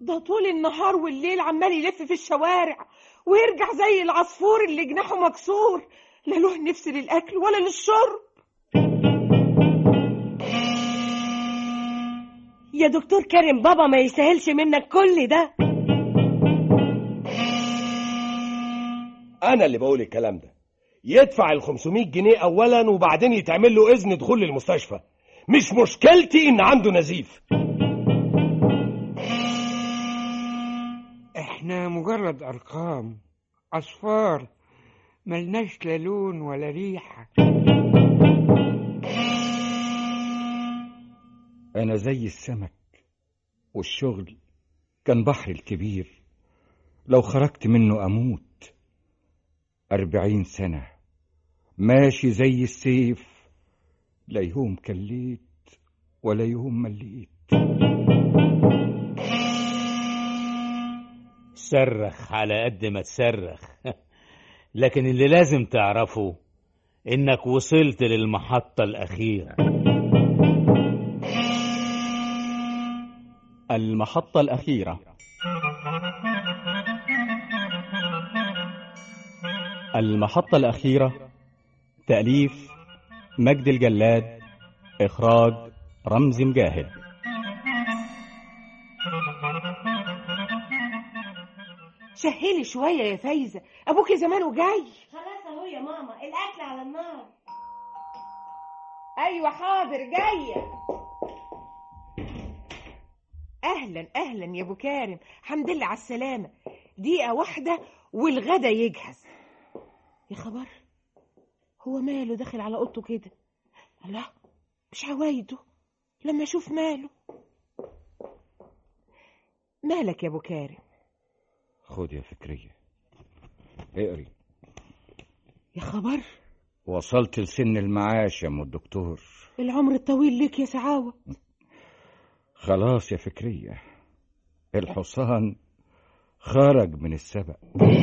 ده طول النهار والليل عمال يلف في الشوارع ويرجع زي العصفور اللي جناحه مكسور لا له نفس للأكل ولا للشرب يا دكتور كريم بابا ما يسهلش منك كل ده انا اللي بقول الكلام ده يدفع ال 500 جنيه اولا وبعدين يتعمل له اذن دخول للمستشفى مش مشكلتي ان عنده نزيف احنا مجرد ارقام اصفار ملناش لا لون ولا ريحه أنا زي السمك والشغل كان بحر الكبير لو خرجت منه أموت أربعين سنة ماشي زي السيف لا يوم كليت ولا يوم مليت صرخ على قد ما تصرخ لكن اللي لازم تعرفه انك وصلت للمحطة الأخيرة المحطة الأخيرة المحطة الأخيرة تأليف مجد الجلاد إخراج رمزي مجاهد شهلي شوية يا فايزة أبوكي زمانه جاي خلاص اهو يا ماما الاكل على النار أيوة حاضر جاية أهلا أهلا يا أبو كارم حمد لله على السلامة دقيقة واحدة والغدا يجهز يا خبر هو ماله داخل على أوضته كده الله مش عوايده لما أشوف ماله مالك يا أبو كارم خد يا فكرية اقري يا خبر وصلت لسن المعاش يا ام الدكتور العمر الطويل لك يا سعاوة خلاص يا فكرية الحصان خرج من السبق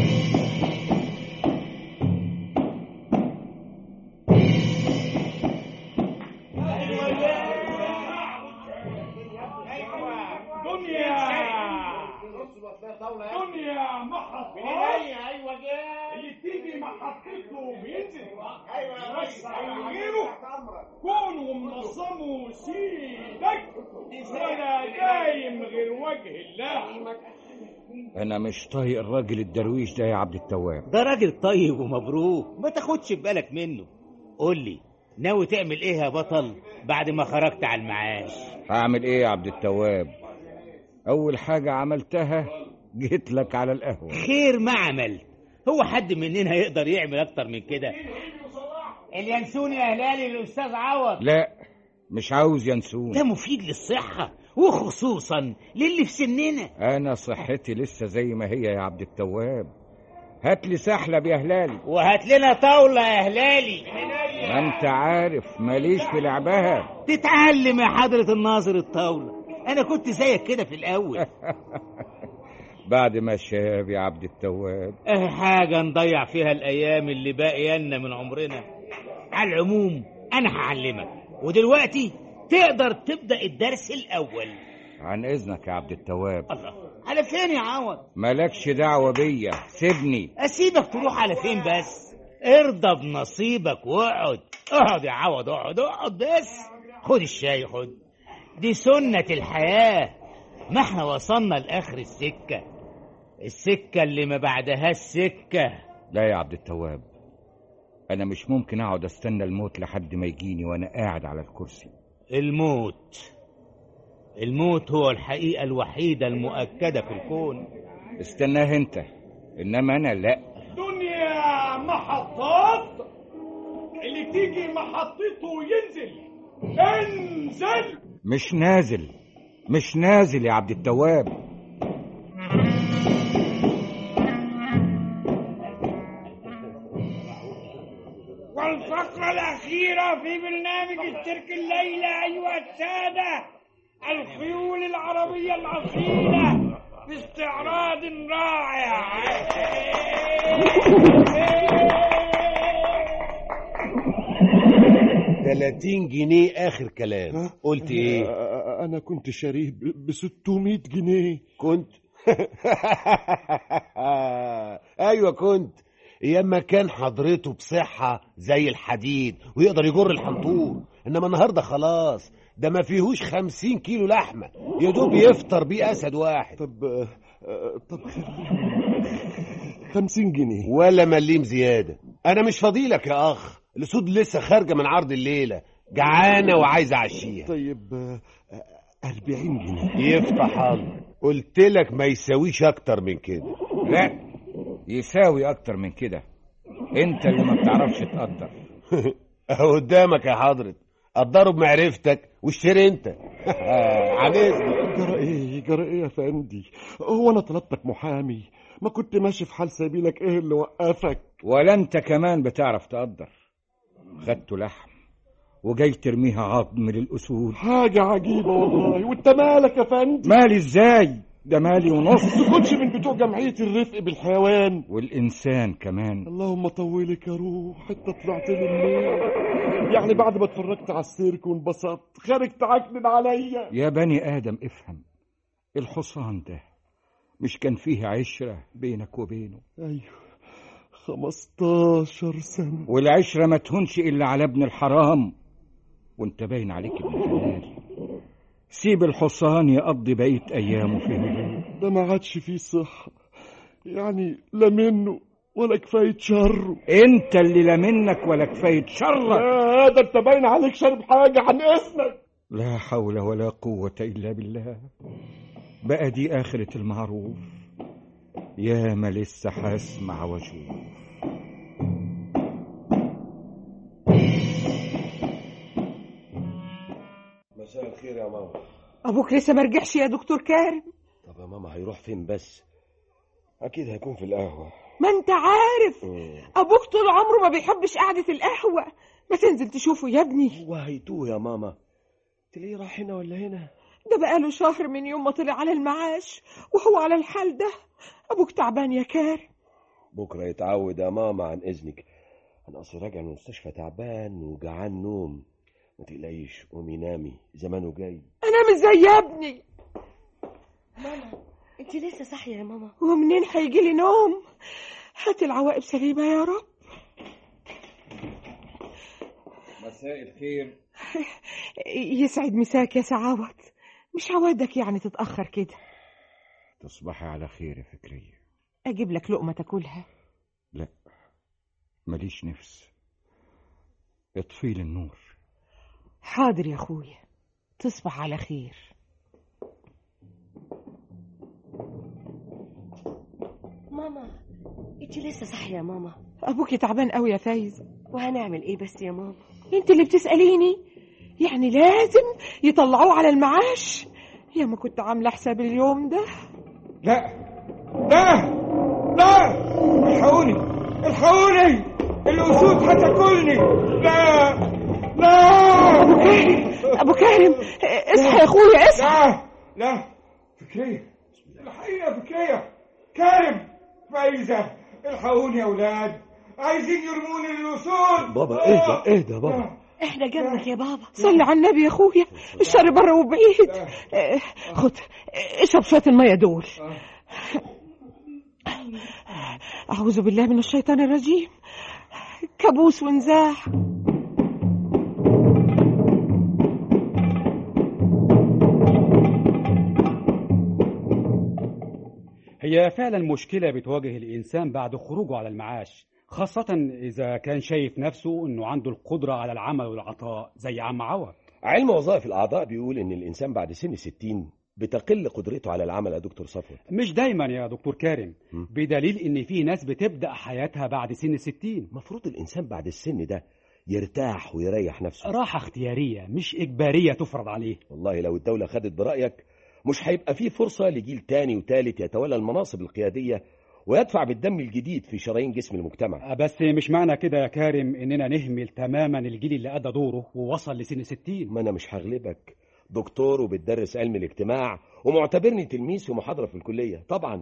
دنيا محطة ايوه اللي تيجي محطته بينزل ايوه يوسع يمينه كونوا منظموا سيدك ولا دايم غير وجه الله انا مش طايق الراجل الدرويش ده يا عبد التواب ده راجل طيب ومبروك ما تاخدش بالك منه قول لي ناوي تعمل ايه يا بطل بعد ما خرجت على المعاش هعمل ايه يا عبد التواب اول حاجة عملتها جيت لك على القهوة خير ما عمل هو حد مننا يقدر يعمل اكتر من كده اليانسوني يا هلالي الاستاذ عوض لا مش عاوز ينسون ده مفيد للصحة وخصوصا للي في سننا انا صحتي لسه زي ما هي يا عبد التواب هات لي سحلب يا هلالي وهات لنا طاولة يا هلالي ما انت عارف ماليش في لعبها تتعلم يا حضرة الناظر الطاولة انا كنت زيك كده في الاول بعد ما شاب يا عبد التواب اه حاجة نضيع فيها الايام اللي باقية لنا من عمرنا على العموم انا هعلمك ودلوقتي تقدر تبدأ الدرس الاول عن اذنك يا عبد التواب الله على فين يا عوض مالكش دعوة بيا سيبني اسيبك تروح على فين بس ارضى بنصيبك واقعد اقعد يا عوض اقعد اقعد بس خد الشاي خد دي سنة الحياة ما احنا وصلنا لاخر السكة السكة اللي ما بعدها السكة لا يا عبد التواب انا مش ممكن اقعد استنى الموت لحد ما يجيني وانا قاعد على الكرسي الموت الموت هو الحقيقة الوحيدة المؤكدة في الكون استناه انت انما انا لا دنيا محطات اللي تيجي محطته ينزل انزل مش نازل مش نازل يا عبد التواب والفقرة الأخيرة في برنامج الترك الليلة أيها السادة الخيول العربية الأصيلة باستعراض رائع 30 جنيه اخر كلام قلت ايه انا كنت شاريه ب 600 جنيه كنت ايوه كنت ايام ما كان حضرته بصحة زي الحديد ويقدر يجر الحنطور انما النهارده خلاص ده ما فيهوش خمسين كيلو لحمة يا دوب يفطر بيه اسد واحد طب آه، آه، طب خليهم 50 جنيه ولا مليم زيادة انا مش فضيلك يا اخ الاسود لسه خارجة من عرض الليلة جعانة وعايزة اعشيها طيب آه، آه، 40 جنيه يفتح الله قلت لك ما يساويش اكتر من كده لا يساوي اكتر من كده انت اللي ما بتعرفش تقدر اهو قدامك يا حضرة قدره بمعرفتك واشتري انت عن اذنك جرى ايه جرى ايه يا فندي هو انا طلبتك محامي ما كنت ماشي في حال سبيلك ايه اللي وقفك ولا انت كمان بتعرف تقدر خدته لحم وجاي ترميها عظم للاسود حاجة عجيبة والله وانت مالك يا فندي مالي ازاي ده مالي ونص تكونش من بتوع جمعية الرفق بالحيوان والانسان كمان اللهم طولك يا روح انت طلعت لي منين يعني بعد ما اتفرجت على السيرك وانبسطت خارج تعكنن عليا يا بني ادم افهم الحصان ده مش كان فيه عشرة بينك وبينه ايوه 15 سنة والعشرة ما تهونش إلا على ابن الحرام وانت باين عليك ابن حلال سيب الحصان يقضي بقية أيامه في هدوء ده ما عادش فيه صحة يعني لا منه ولا كفاية شره انت اللي لا منك ولا كفاية شرك يا ده انت باين عليك شارب حاجة عن اسمك لا حول ولا قوة إلا بالله بقى دي آخرة المعروف يا ما لسه هسمع واشوف مساء الخير يا ماما ابوك لسه ما رجعش يا دكتور كارم طب يا ماما هيروح فين بس اكيد هيكون في القهوة ما انت عارف ابوك طول عمره ما بيحبش قعدة القهوة ما تنزل تشوفه يا ابني هو هيتوه يا ماما تلاقيه راح هنا ولا هنا ده بقاله شهر من يوم ما طلع على المعاش وهو على الحال ده ابوك تعبان يا كارم بكرة يتعود يا ماما عن إذنك أنا أصل راجع من المستشفى تعبان وجعان نوم ما تقلقيش قومي نامي زمانه جاي انا مش زي يا ابني ماما انت لسه صاحيه يا ماما ومنين هيجي لي نوم هات العواقب سليمة يا رب مساء الخير يسعد مساك يا سعاوت مش عوادك يعني تتأخر كده تصبحي على خير يا فكرية أجيب لك لقمة تاكلها لا ماليش نفس اطفي لي النور حاضر يا أخويا تصبح على خير ماما انت لسه صاحيه يا ماما أبوك تعبان قوي يا فايز وهنعمل ايه بس يا ماما انت اللي بتسأليني يعني لازم يطلعوه على المعاش يا ما كنت عاملة حساب اليوم ده لا لا لا الحقوني الحقوني الأسود هتاكلني لا لا أبو كارم أبو كارم اصحى يا أخويا اصحى لا لا فكرية الحقيقة فكرية كارم فايزة الحقوني يا أولاد عايزين يرموني للأسود بابا اهدى اهدى يا بابا احنا جنبك يا بابا صلي على النبي يا أخويا الشر بره وبعيد اه، خد اشرب شوية المية دول أعوذ بالله من الشيطان الرجيم كابوس ونزاح هي فعلا مشكلة بتواجه الإنسان بعد خروجه على المعاش خاصة إذا كان شايف نفسه إنه عنده القدرة على العمل والعطاء زي عم عوض علم وظائف الأعضاء بيقول إن الإنسان بعد سن 60 بتقل قدرته على العمل يا دكتور صفوت مش دايما يا دكتور كارم بدليل إن في ناس بتبدأ حياتها بعد سن الستين المفروض الإنسان بعد السن ده يرتاح ويريح نفسه راحة اختيارية مش إجبارية تفرض عليه والله لو الدولة خدت برأيك مش هيبقى فيه فرصة لجيل تاني وتالت يتولى المناصب القيادية ويدفع بالدم الجديد في شرايين جسم المجتمع بس مش معنى كده يا كارم إننا نهمل تماما الجيل اللي أدى دوره ووصل لسن ستين ما أنا مش هغلبك دكتور وبتدرس علم الاجتماع ومعتبرني تلميذ في محاضرة في الكلية طبعا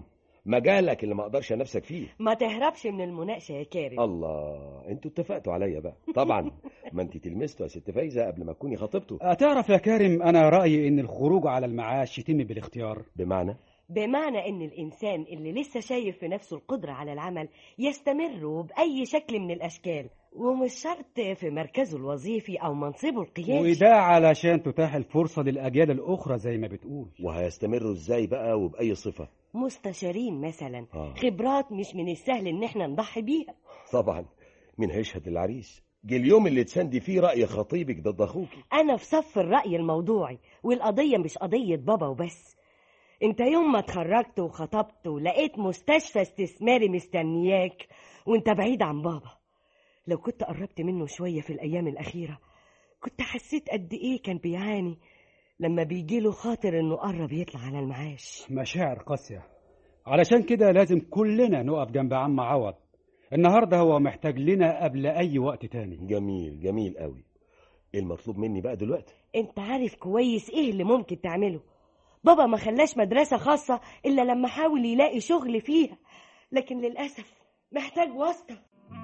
مجالك اللي ما اقدرش نفسك فيه ما تهربش من المناقشة يا كارم الله انتوا اتفقتوا عليا بقى طبعا ما انت تلمستوا يا ست فايزه قبل ما تكوني خطيبته تعرف يا كارم أنا رأيي إن الخروج على المعاش يتم بالاختيار بمعنى بمعنى ان الانسان اللي لسه شايف في نفسه القدرة على العمل يستمر بأي شكل من الاشكال ومش شرط في مركزه الوظيفي او منصبه القيادي وده علشان تتاح الفرصة للأجيال الأخرى زي ما بتقول وهيستمروا ازاي بقى وباي صفه مستشارين مثلا آه. خبرات مش من السهل ان احنا نضحي بيها طبعا مين هيشهد العريس جه اليوم اللي تساندي فيه راي خطيبك ضد اخوك انا في صف الرأي الموضوعي والقضية مش قضية بابا وبس انت يوم ما اتخرجت وخطبت ولقيت مستشفى استثماري مستنياك وانت بعيد عن بابا لو كنت قربت منه شوية في الأيام الأخيرة كنت حسيت قد إيه كان بيعاني لما بيجيله خاطر إنه قرب يطلع على المعاش مشاعر قاسية علشان كده لازم كلنا نقف جنب عم عوض النهاردة هو محتاج لنا قبل أي وقت تاني جميل جميل قوي ايه المطلوب مني بقى دلوقتي انت عارف كويس ايه اللي ممكن تعمله بابا ما خلاش مدرسة خاصة إلا لما حاول يلاقي شغل فيها لكن للأسف محتاج واسطة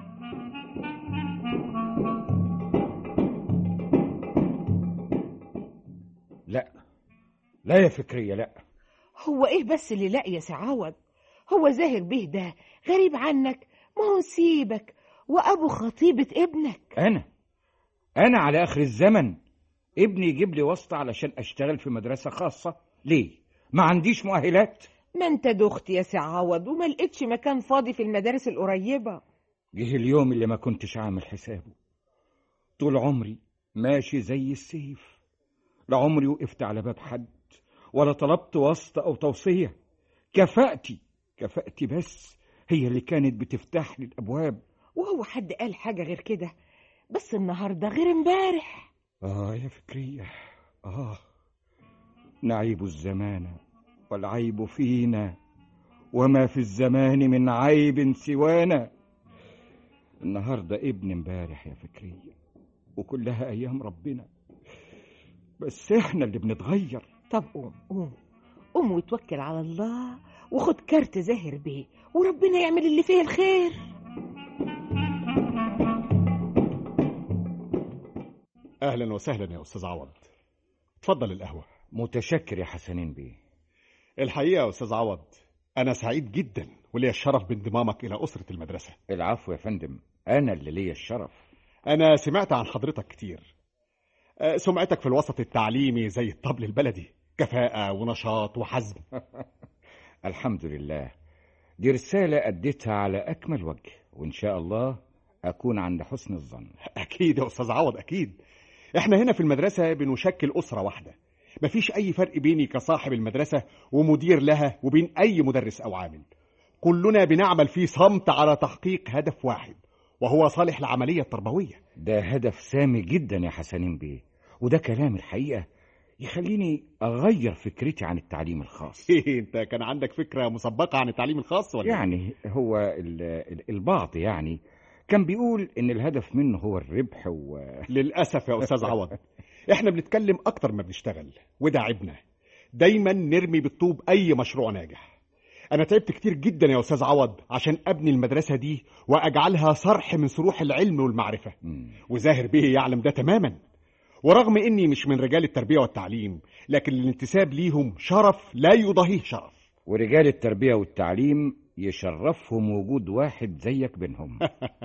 لا لا يا فكرية لا هو ايه بس اللي لا يا سعود هو زاهر به ده غريب عنك ما هو نسيبك وابو خطيبة ابنك أنا أنا على آخر الزمن ابني يجيب لي واسطة علشان أشتغل في مدرسة خاصة ليه؟ ما عنديش مؤهلات ما انت دخت يا سعود وما لقيتش مكان فاضي في المدارس القريبة جه اليوم اللي ما كنتش عامل حسابه طول عمري ماشي زي السيف لا عمري وقفت على باب حد ولا طلبت واسطة أو توصية كفاءتي كفاءتي بس هي اللي كانت بتفتح لي الأبواب وهو حد قال حاجة غير كده بس النهاردة غير امبارح آه يا فكرية آه نعيب الزمان والعيب فينا وما في الزمان من عيب سوانا النهاردة ابن امبارح يا فكرية وكلها أيام ربنا بس احنا اللي بنتغير طب قوم قوم قوم وتوكل على الله وخد كارت زاهر بيه وربنا يعمل اللي فيه الخير اهلا وسهلا يا استاذ عوض اتفضل القهوه متشكر يا حسنين بيه الحقيقه يا استاذ عوض انا سعيد جدا ولي الشرف بانضمامك الى اسره المدرسه العفو يا فندم أنا اللي ليا الشرف انا سمعت عن حضرتك كتير أه، سمعتك في الوسط التعليمي زي الطبل البلدي كفاءه ونشاط وحزم الحمد لله دي رسالة أديتها على أكمل وجه وإن شاء الله أكون عند حسن الظن اكيد يا استاذ عوض اكيد احنا هنا في المدرسه بنشكل اسره واحده مفيش اي فرق بيني كصاحب المدرسه ومدير لها وبين اي مدرس او عامل كلنا بنعمل في صمت على تحقيق هدف واحد وهو صالح العمليه التربويه ده هدف سامي جدا يا حسنين بيه وده كلام الحقيقة يخليني أغير فكرتي عن التعليم الخاص إيه انت كان عندك فكره مسبقه عن التعليم الخاص ولا إيه؟ يعني هو ال- ال- البعض يعني كان بيقول إن الهدف منه هو الربح و للاسف يا استاذ عوض احنا بنتكلم اكتر ما بنشتغل وده عيبنا دايما نرمي بالطوب اي مشروع ناجح انا تعبت كتير جدا يا استاذ عوض عشان ابني المدرسه دي واجعلها صرح من صروح العلم والمعرفه وزاهر به يعلم ده تماما ورغم اني مش من رجال التربيه والتعليم لكن الانتساب ليهم شرف لا يضاهيه شرف ورجال التربية والتعليم يشرفهم وجود واحد زيك بينهم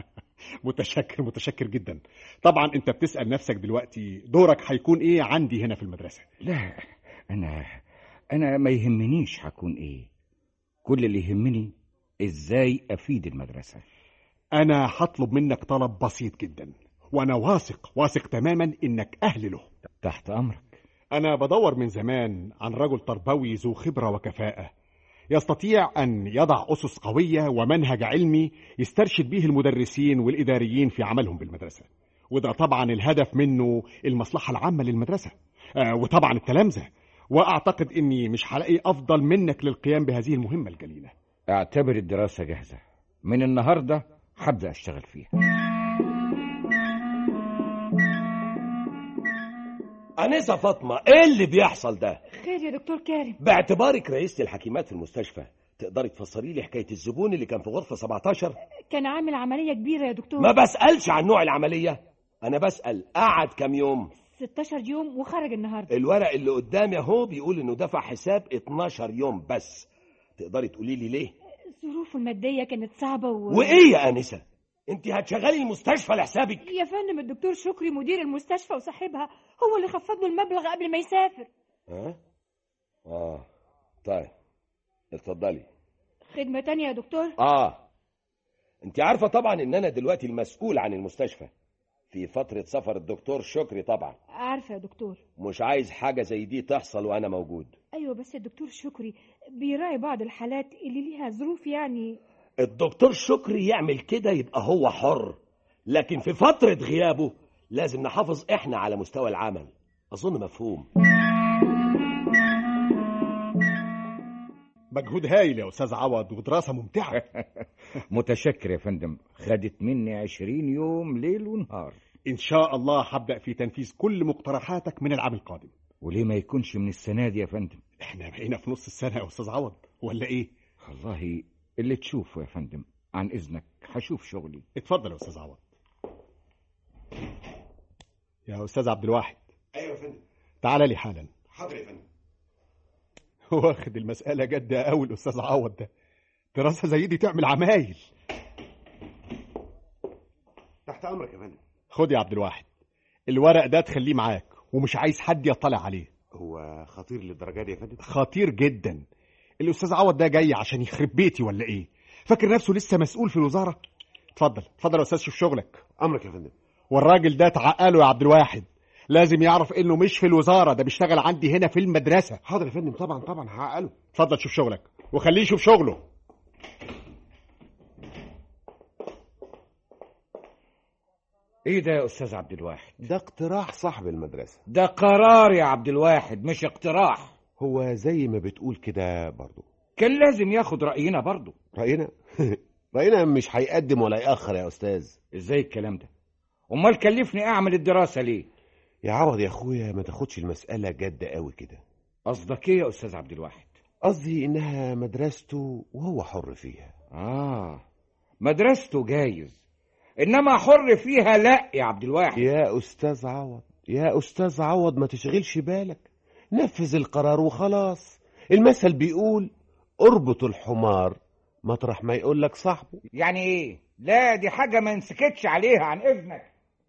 متشكر متشكر جدا طبعا انت بتسال نفسك دلوقتي دورك هيكون ايه عندي هنا في المدرسه لا أنا أنا ما يهمنيش هكون إيه كل اللي يهمني إزاي أفيد المدرسة انا هطلب منك طلب بسيط جدا وانا واثق واثق تماما انك اهل له تحت امرك انا بدور من زمان عن رجل تربوي ذو خبره وكفاءه يستطيع ان يضع اسس قويه ومنهج علمي يسترشد به المدرسين والاداريين في عملهم بالمدرسه وده طبعا الهدف منه المصلحه العامه للمدرسه آه وطبعا التلامذه واعتقد اني مش هلاقي افضل منك للقيام بهذه المهمه الجليله اعتبر الدراسة جاهزة من النهاردة هبدأ أشتغل فيها أنسة فاطمة إيه اللي بيحصل ده؟ خير يا دكتور كارم باعتبارك رئيسة الحكيمات في المستشفى تقدري تفسري لي حكايه الزبون اللي كان في غرفه 17 كان عامل عملية كبيرة يا دكتور ما بسالش عن نوع العمليه انا بسال قعد كام يوم 16 يوم وخرج النهاردة الورق اللي قدامي اهو بيقول انه دفع حساب 12 يوم بس تقدري تقولي لي ليه ظروفه المادية كانت صعبة و... وايه يا انسه انت هتشغلي المستشفى لحسابك يا فندم الدكتور شكري مدير المستشفى وصاحبها هو اللي خفض له المبلغ قبل ما يسافر ها اه طيب اتفضلي خدمة تانية يا دكتور اه انت عارفه طبعا ان انا دلوقتي المسؤول عن المستشفى في فتره سفر الدكتور شكري طبعا عارفة يا دكتور مش عايز حاجه زي دي تحصل وانا موجود أيوة بس الدكتور شكري بيراعي بعض الحالات اللي ليها ظروف يعني الدكتور شكري يعمل كده يبقى هو حر لكن في فتره غيابه لازم نحافظ احنا على مستوى العمل اظن مفهوم مجهود هايل يا استاذ عوض ودراسه ممتعه متشكر يا فندم خدت مني عشرين يوم ليل ونهار ان شاء الله هبدا في تنفيذ كل مقترحاتك من العام القادم وليه ما يكونش من السنة دي يا فندم احنا بقينا في نص السنه يا استاذ عوض ولا ايه والله اللي تشوفه يا فندم عن إذنك هشوف شغلي اتفضل يا استاذ عوض يا استاذ عبد الواحد ايوه يا فندم تعال لي حالا حاضر يا فندم واخد المسألة جد قوي الأستاذ عوض ده دراسة زي دي تعمل عمايل تحت امرك يا فندم خد يا عبد الواحد الورق ده تخليه معاك ومش عايز حد يطلع عليه هو خطير للدرجه دي يا فندم خطير جدا الأستاذ عوض ده جاي عشان يخرب بيتي ولا إيه فاكر نفسه لسه مسؤول في الوزارة اتفضل اتفضل يا أستاذ شوف شغلك امرك يا فندم والراجل ده تعقله يا عبد الواحد لازم يعرف انه مش في الوزاره ده بيشتغل عندي هنا في المدرسه حاضر يا فندم طبعا طبعا هعقله اتفضل شوف شغلك وخليه يشوف شغله ايه ده يا استاذ عبد الواحد ده اقتراح صاحب المدرسه ده قرار يا عبد الواحد مش اقتراح هو زي ما بتقول كده برضه كان لازم ياخد رأينا برضه راينا راينا مش هيقدم ولا ياخر يا استاذ ازاي الكلام ده امال كلفني اعمل الدراسة ليه يا عوض يا اخويا ما تاخدش المساله جد قوي كده قصدك ايه يا استاذ عبد الواحد قصدي انها مدرسته وهو حر فيها اه مدرسته جايز انما حر فيها لا يا عبد الواحد يا استاذ عوض يا استاذ عوض ما تشغلش بالك نفذ القرار وخلاص المثل بيقول اربط الحمار مطرح ما يقول لك صاحبه يعني ايه لا دي حاجة ما نسكتش عليها عن اذنك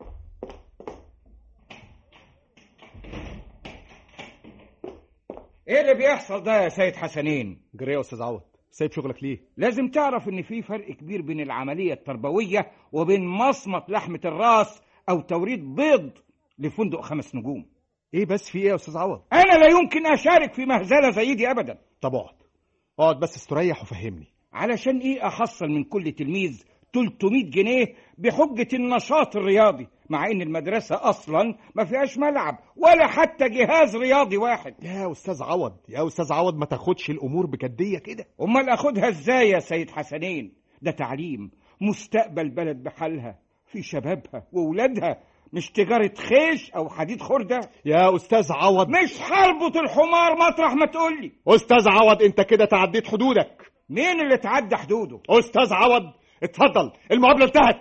ايه اللي بيحصل ده يا سيد حسنين جري يا استاذ عوض سايب شغلك ليه لازم تعرف ان في فرق كبير بين العملية التربوية وبين مصمت لحمة الراس او توريد بيض لفندق خمس نجوم ايه بس في ايه يا استاذ عوض انا لا يمكن اشارك في مهزلة زي دي ابدا طب اقعد اقعد بس استريح وفهمني علشان ايه احصل من كل تلميذ 300 جنيه بحجة النشاط الرياضي مع ان المدرسة اصلا ما فيهاش ملعب ولا حتى جهاز رياضي واحد يا استاذ عوض يا استاذ عوض ما تاخدش الامور بجديه كده امال اخدها ازاي يا سيد حسنين ده تعليم مستقبل بلد بحالها في شبابها وولادها مش تجارة خيش او حديد خردة يا استاذ عوض مش هربط الحمار مطرح ما تقولي استاذ عوض انت كده تعديت حدودك مين اللي تعدى حدوده استاذ عوض اتفضل المقابله انتهت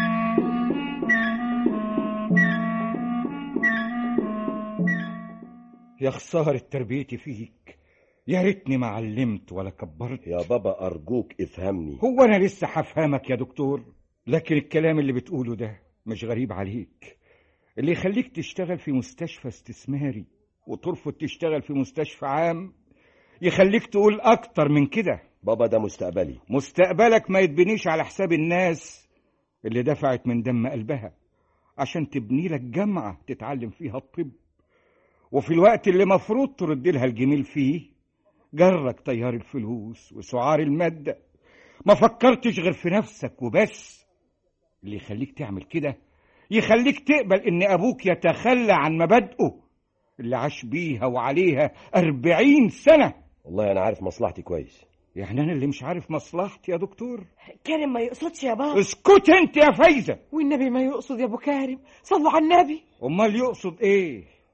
يا خسارة تربيتي فيك يا ريتني ما علمت ولا كبرت يا بابا ارجوك افهمني هو انا لسه هفهمك يا دكتور لكن الكلام اللي بتقوله ده مش غريب عليك اللي يخليك تشتغل في مستشفى استثماري وترفض تشتغل في مستشفى عام يخليك تقول اكتر من كده بابا ده مستقبلي مستقبلك ما يتبنيش على حساب الناس اللي دفعت من دم قلبها عشان تبني لك جامعة تتعلم فيها الطب وفي الوقت اللي مفروض ترد لها الجميل فيه جرك تيار الفلوس وسعار المادة ما فكرتش غير في نفسك وبس اللي يخليك تعمل كده يخليك تقبل ان ابوك يتخلى عن مبادئه اللي عاش بيها وعليها أربعين سنة والله انا عارف مصلحتي كويس يعني انا اللي مش عارف مصلحتي يا دكتور كريم ما يقصدش يا بابا اسكت انت يا فايزة والنبي ما يقصد يا ابو كارم صلوا على النبي امال يقصد ايه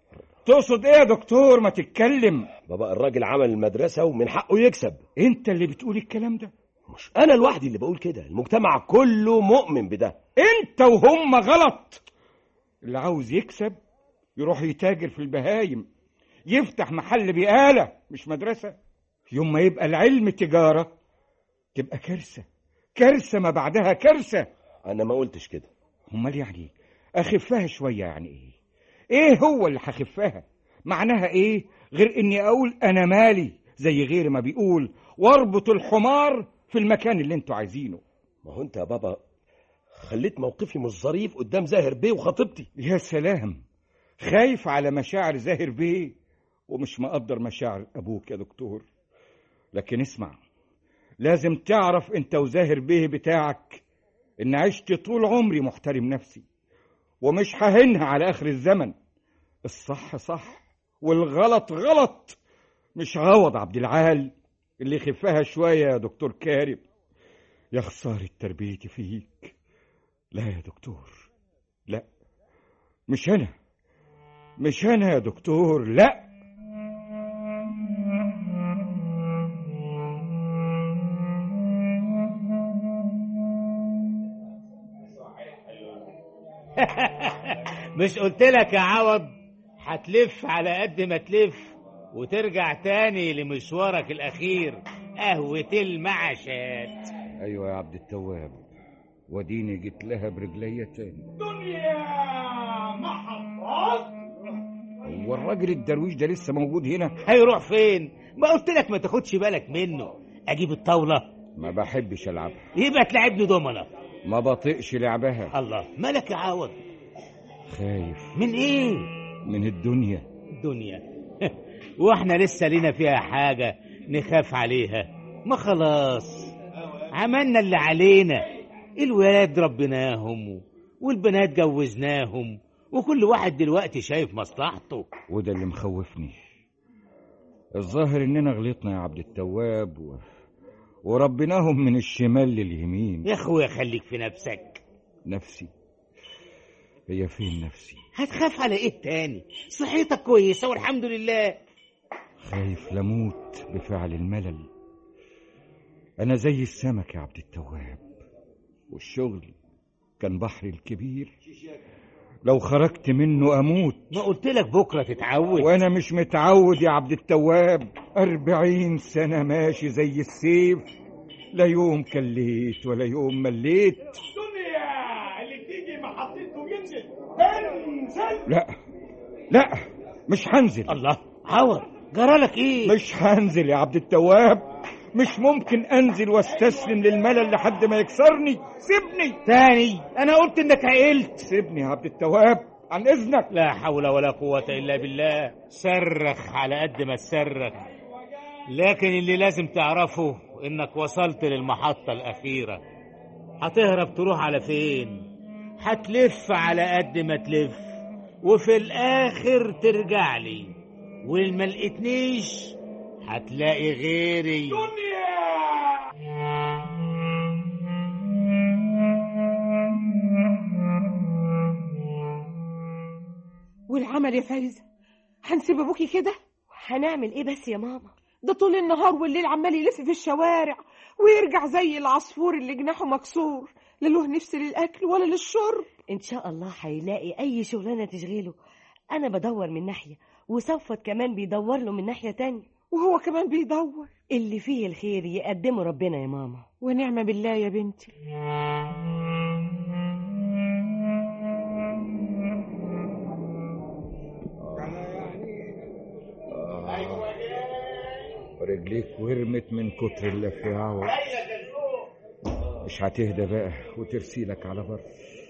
تقصد ايه يا دكتور ما تتكلم بابا الراجل عمل المدرسة ومن حقه يكسب انت اللي بتقول الكلام ده مش انا لوحدي اللي بقول كده المجتمع كله مؤمن بده انت وهم غلط اللي عاوز يكسب يروح يتاجر في البهايم يفتح محل بقالة مش مدرسة يوم ما يبقى العلم تجارة تبقى كارثة كارثة ما بعدها كارثة انا ما قلتش كده امال يعني اخفها شوية يعني ايه ايه هو اللي هخفها معناها ايه غير اني اقول انا مالي زي غير ما بيقول واربط الحمار في المكان اللي انتوا عايزينه ما هو انت يا بابا خليت موقفي مش ظريف قدام زاهر بيه وخطيبتي يا سلام خايف على مشاعر زاهر بيه ومش مقدر مشاعر ابوك يا دكتور لكن اسمع لازم تعرف انت وزاهر بيه بتاعك ان عشت طول عمري محترم نفسي ومش ههنها على اخر الزمن الصح صح والغلط غلط مش عوض عبد العال اللي يخفها شويه يا دكتور كارم يا خساره تربيتي فيك لا يا دكتور لا مش انا مش انا يا دكتور لا مش قلت لك يا عوض هتلف على قد ما تلف وترجع تاني لمشوارك الأخير قهوة المعاشات ايوه يا عبد التواب وديني جيت لها برجليا تاني دنيا محطات هو الراجل الدرويش ده لسه موجود هنا هيروح فين ما قلت لك ما تاخدش بالك منه اجيب الطاولة ما بحبش العبها يبقى تلعبني دومنة ما بطيقش لعبها الله مالك يا عوض خايف من ايه من الدنيا الدنيا واحنا لسه لينا فيها حاجة نخاف عليها ما خلاص عملنا اللي علينا الولاد ربناهم والبنات جوزناهم وكل واحد دلوقتي شايف مصلحته وده اللي مخوفني الظاهر اننا غلطنا يا عبد التواب و... وربناهم من الشمال لليمين يا اخويا خليك في نفسك نفسي هي فين نفسي هتخاف على ايه تاني صحتك كويسة والحمد لله خايف لموت بفعل الملل انا زي السمك يا عبد التواب والشغل كان بحري الكبير لو خرجت منه اموت ما قلت لك بكرة تتعود وانا مش متعود يا عبد التواب اربعين سنة ماشي زي السيف لا يوم كليت ولا يوم مليت دنيا اللي تيجي محطته ينزل انزل لا لا مش هنزل الله عوض جرالك ايه مش هنزل يا عبد التواب مش ممكن انزل واستسلم للملل لحد ما يكسرني سيبني تاني انا قلت انك عقلت سيبني يا عبد التواب عن اذنك لا حول ولا قوة الا بالله صرخ على قد ما تصرخ لكن اللي لازم تعرفه انك وصلت للمحطة الاخيرة هتهرب تروح على فين هتلف على قد ما تلف وفي الاخر ترجع لي والما لقيتنيش هتلاقي غيري والعمل يا فايزة هنسيب ابوكي كده هنعمل ايه بس يا ماما ده طول النهار والليل عمال يلف في الشوارع ويرجع زي العصفور اللي جناحه مكسور لا له نفس للاكل ولا للشرب ان شاء الله هيلاقي اي شغلانه تشغله انا بدور من ناحيه وصفت كمان بيدور له من ناحيه تانية وهو كمان بيدور اللي فيه الخير يقدمه ربنا يا ماما ونعم بالله يا بنتي رجليك ورمت من كتر اللف يا عوض مش هتهدى بقى وترسيلك على بر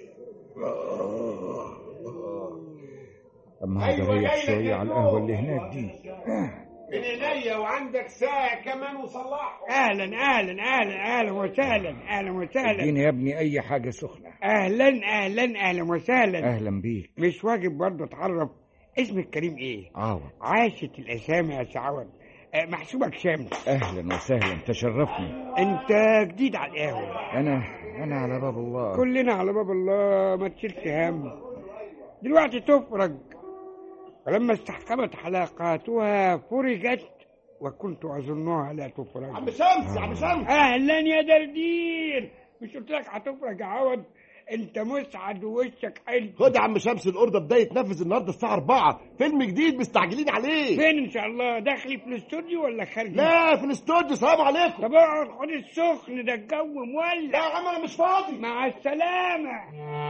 اما هقدر اريح شويه على القهوه اللي هناك دي من عينيا وعندك ساعة كمان وصلحه اهلا اهلا اهلا اهلا وسهلا اهلا وسهلا اديني يا ابني اي حاجه سخنه اهلا اهلا اهلا وسهلا اهلا بيك مش واجب برضه اتعرف اسمك كريم ايه عوض عاشت الاسامي يا سعود أه، محسوبك شمس اهلا وسهلا تشرفني انت جديد على القهوه انا انا على باب الله كلنا على باب الله ما تشيلش هم دلوقتي تفرج ولما استحكمت حلقاتها فرجت وكنت أظنها لا تفرج عم شمس عم شمس أهلا يا دردير مش قلت لك هتفرج يا عوض أنت مسعد ووشك حلو خد يا عم شمس الأوردر ده يتنفذ النهارده الساعة 4 فيلم جديد مستعجلين عليه فين إن شاء الله داخلي في الاستوديو ولا خارجي؟ لا في الاستوديو سلام عليكم طب اقعد خد السخن ده الجو مولع لا يا عم أنا مش فاضي مع السلامة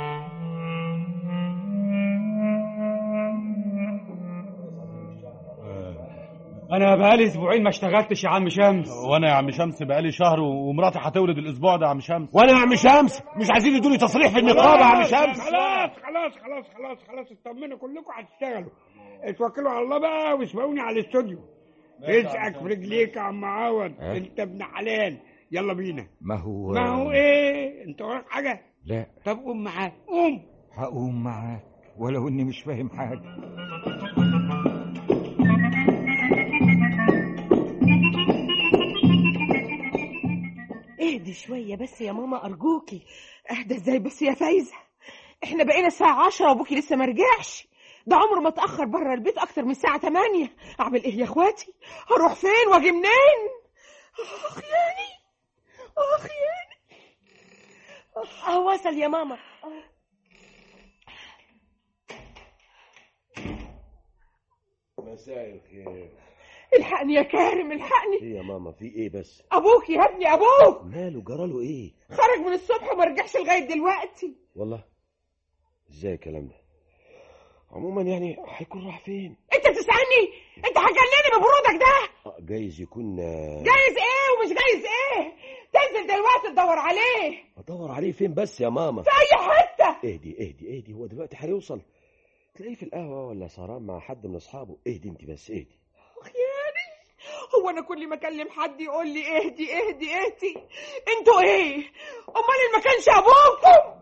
انا بقالي اسبوعين ما اشتغلتش يا عم شمس وانا يا عم شمس بقالي شهر ومراتي هتولد الاسبوع ده يا عم شمس وانا يا عم شمس مش عايزين يدوني تصريح في النقابه يا عم شمس خلاص خلاص خلاص خلاص خلاص اطمنوا كلكم هتشتغلوا اتوكلوا على الله بقى واسبقوني على الاستوديو رزقك في رجليك يا عم عوض أه؟ انت ابن حلال يلا بينا ما هو ما هو ايه انت وراك حاجه لا طب قوم معاك قوم هقوم معاك ولو اني مش فاهم حاجه اهدي شوية بس يا ماما أرجوكي اهدى ازاي بس يا فايزة احنا بقينا الساعة عشرة وابوكي لسه ما رجعش ده عمره ما اتأخر بره البيت أكتر من الساعة تمانية أعمل إيه يا إخواتي؟ هروح فين وأجي منين؟ آخ ياني آخ ياني اه وصل يا ماما مساء الخير الحقني يا كارم الحقني ايه يا ماما في ايه بس أبوك يا ابني أبوك ماله جراله ايه خرج من الصبح وما رجعش لغاية دلوقتي والله ازاي الكلام ده عموما يعني هيكون راح فين أنت تسألني أنت هتجنني ببرودك ده آه، جايز يكون آه، جايز إيه ومش جايز إيه تنزل دلوقتي تدور عليه ادور عليه فين بس يا ماما في أي حتة اهدي اهدي اهدي هو دلوقتي هيوصل تلاقيه في القهوه ولا سهران مع حد من اصحابه اهدي انت بس اهدي آخ ياني هو أنا كل ما أكلم حد يقول لي اهدي اهدي اهدي أنتوا إيه؟ أمال اللي ما كانش أبوكم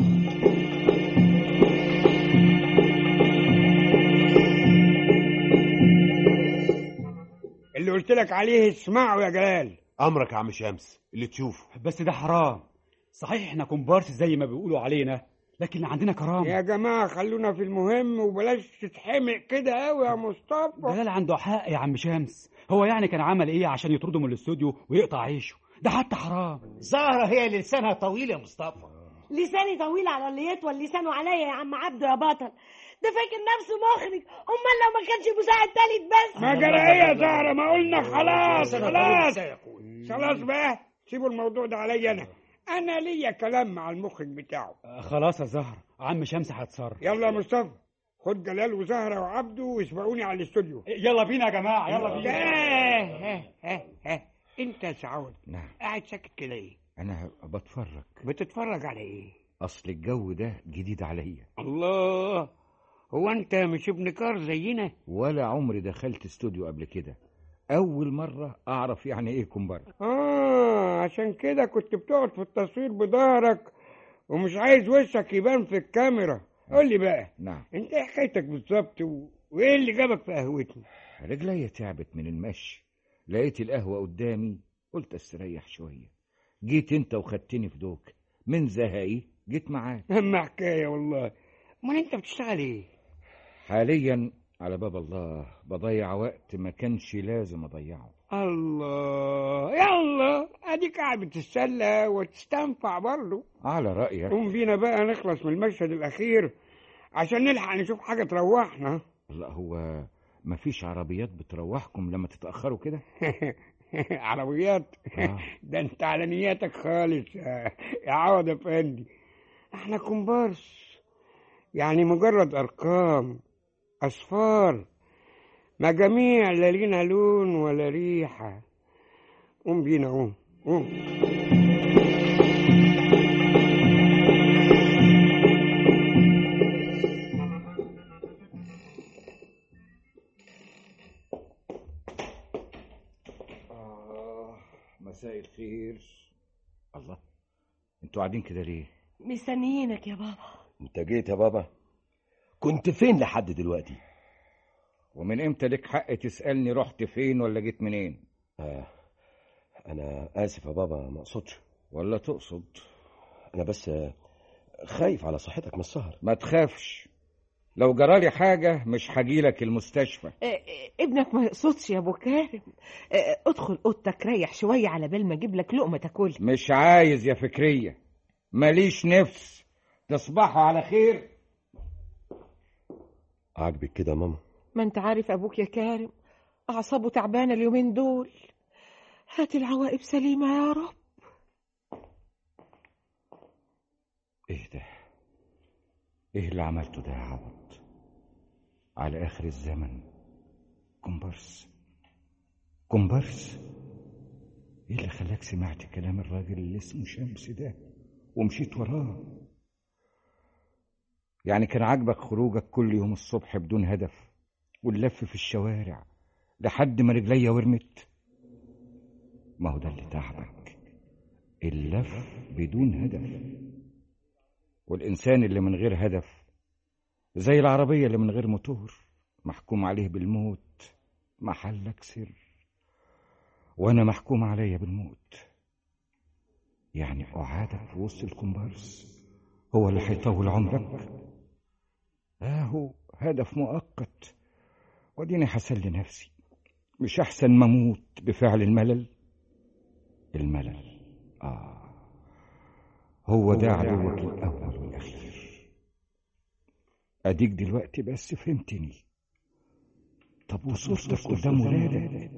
اللي قلت لك عليه اسمعه يا جلال امرك يا عم شمس اللي تشوفه بس ده حرام صحيح احنا كومبارس زي ما بيقولوا علينا لكن عندنا كرامه يا جماعة خلونا في المهم وبلاش تتحمق كده قوي يا مصطفى جلال عنده حق يا عم شمس هو يعني كان عمل ايه عشان يطرده من الاستوديو ويقطع عيشه ده حتى حرام زهرة هي اللي لسانها طويل يا مصطفى لساني طويل على اللي يطول لسانه عليا يا عم عبده يا بطل ده فاكر نفسه مخرج امال لو ما كانش مساعد تالت بس ما جرى ايه يا زهرة ما قلنا خلاص لسانها خلاص طويل يقول. خلاص بقى سيبوا الموضوع ده عليا انا انا ليا كلام مع المخرج بتاعه آه، خلاص يا زهر عم شمس هيتصرف يلا يا مصطفى خد جلال وزهرة وعبده واسبقوني على الاستوديو يلا بينا يا جماعه يلا ها بينا ها ها ها انت يا سعود نعم قاعد ساكت كده ايه انا بتفرج بتتفرج على ايه اصل الجو ده جديد عليا الله هو انت مش ابن كار زينا ولا عمري دخلت استوديو قبل كده اول مره اعرف يعني ايه كومبارس اه عشان كده كنت بتقعد في التصوير بظهرك ومش عايز وشك يبان في الكاميرا قول لي بقى نعم انت ايه حكايتك بالظبط و... وايه اللي جابك في قهوتنا رجليا تعبت من المشي لقيت القهوة قدامي قلت استريح شوية جيت انت وخدتني في دوك من زهقي جيت معاك اما حكايه والله امال انت بتشتغل ايه حاليا على باب الله بضيع وقت ما كانش لازم اضيعه الله يلا اديك قاعد بتتسلى وتستنفع برضه على رأيك قوم بينا بقى نخلص من المشهد الاخير عشان نلحق نشوف حاجه تروحنا لا هو مفيش عربيات بتروحكم لما تتأخروا كده عربيات آه. ده انت على نياتك خالص يا يا عوض افندي احنا كومبارس يعني مجرد ارقام اصفار مجاميع لا لينا لون ولا ريحه قوم بينا قوم قوم آه مساء الخير الله انتوا قاعدين كده ليه مستنيينك يا بابا انت جيت يا بابا كنت فين لحد دلوقتي ومن امتى لك حق تسألني رحت فين ولا جيت منين آه انا اسف يا بابا ما اقصدش ولا تقصد انا بس آه، خايف على صحتك من السهر ما تخافش لو جرالي حاجة مش هجيلك المستشفى آه، آه، ابنك ما يقصدش يا ابو كارم آه، ادخل اوضتك ريح شويه على بال ما اجيب لك لقمه تاكلها مش عايز يا فكرية ماليش نفس تصبحوا على خير عاجبك كده يا ماما ما انت عارف ابوك يا كارم اعصابه تعبانه اليومين دول هات العواقب سليمه يا رب ايه ده ايه اللي عملته ده يا عوض على اخر الزمن كومبارس كومبارس ايه اللي خلاك سمعت كلام الراجل اللي اسمه شمس ده ومشيت وراه يعني كان عاجبك خروجك كل يوم الصبح بدون هدف واللف في الشوارع لحد ما رجليا ورمت ما هو ده اللي تعبك اللف بدون هدف والإنسان اللي من غير هدف زي العربية اللي من غير موتور محكوم عليه بالموت محلك سر وأنا محكوم عليا بالموت يعني قعادك في وسط الكومبارس هو اللي هيطول عمرك اهو هدف مؤقت وديني هسلي نفسي مش احسن ما اموت بفعل الملل الملل اه هو ده عدوك الاول والاخير اديك دلوقتي بس فهمتني طب وصورتك قدام ولادك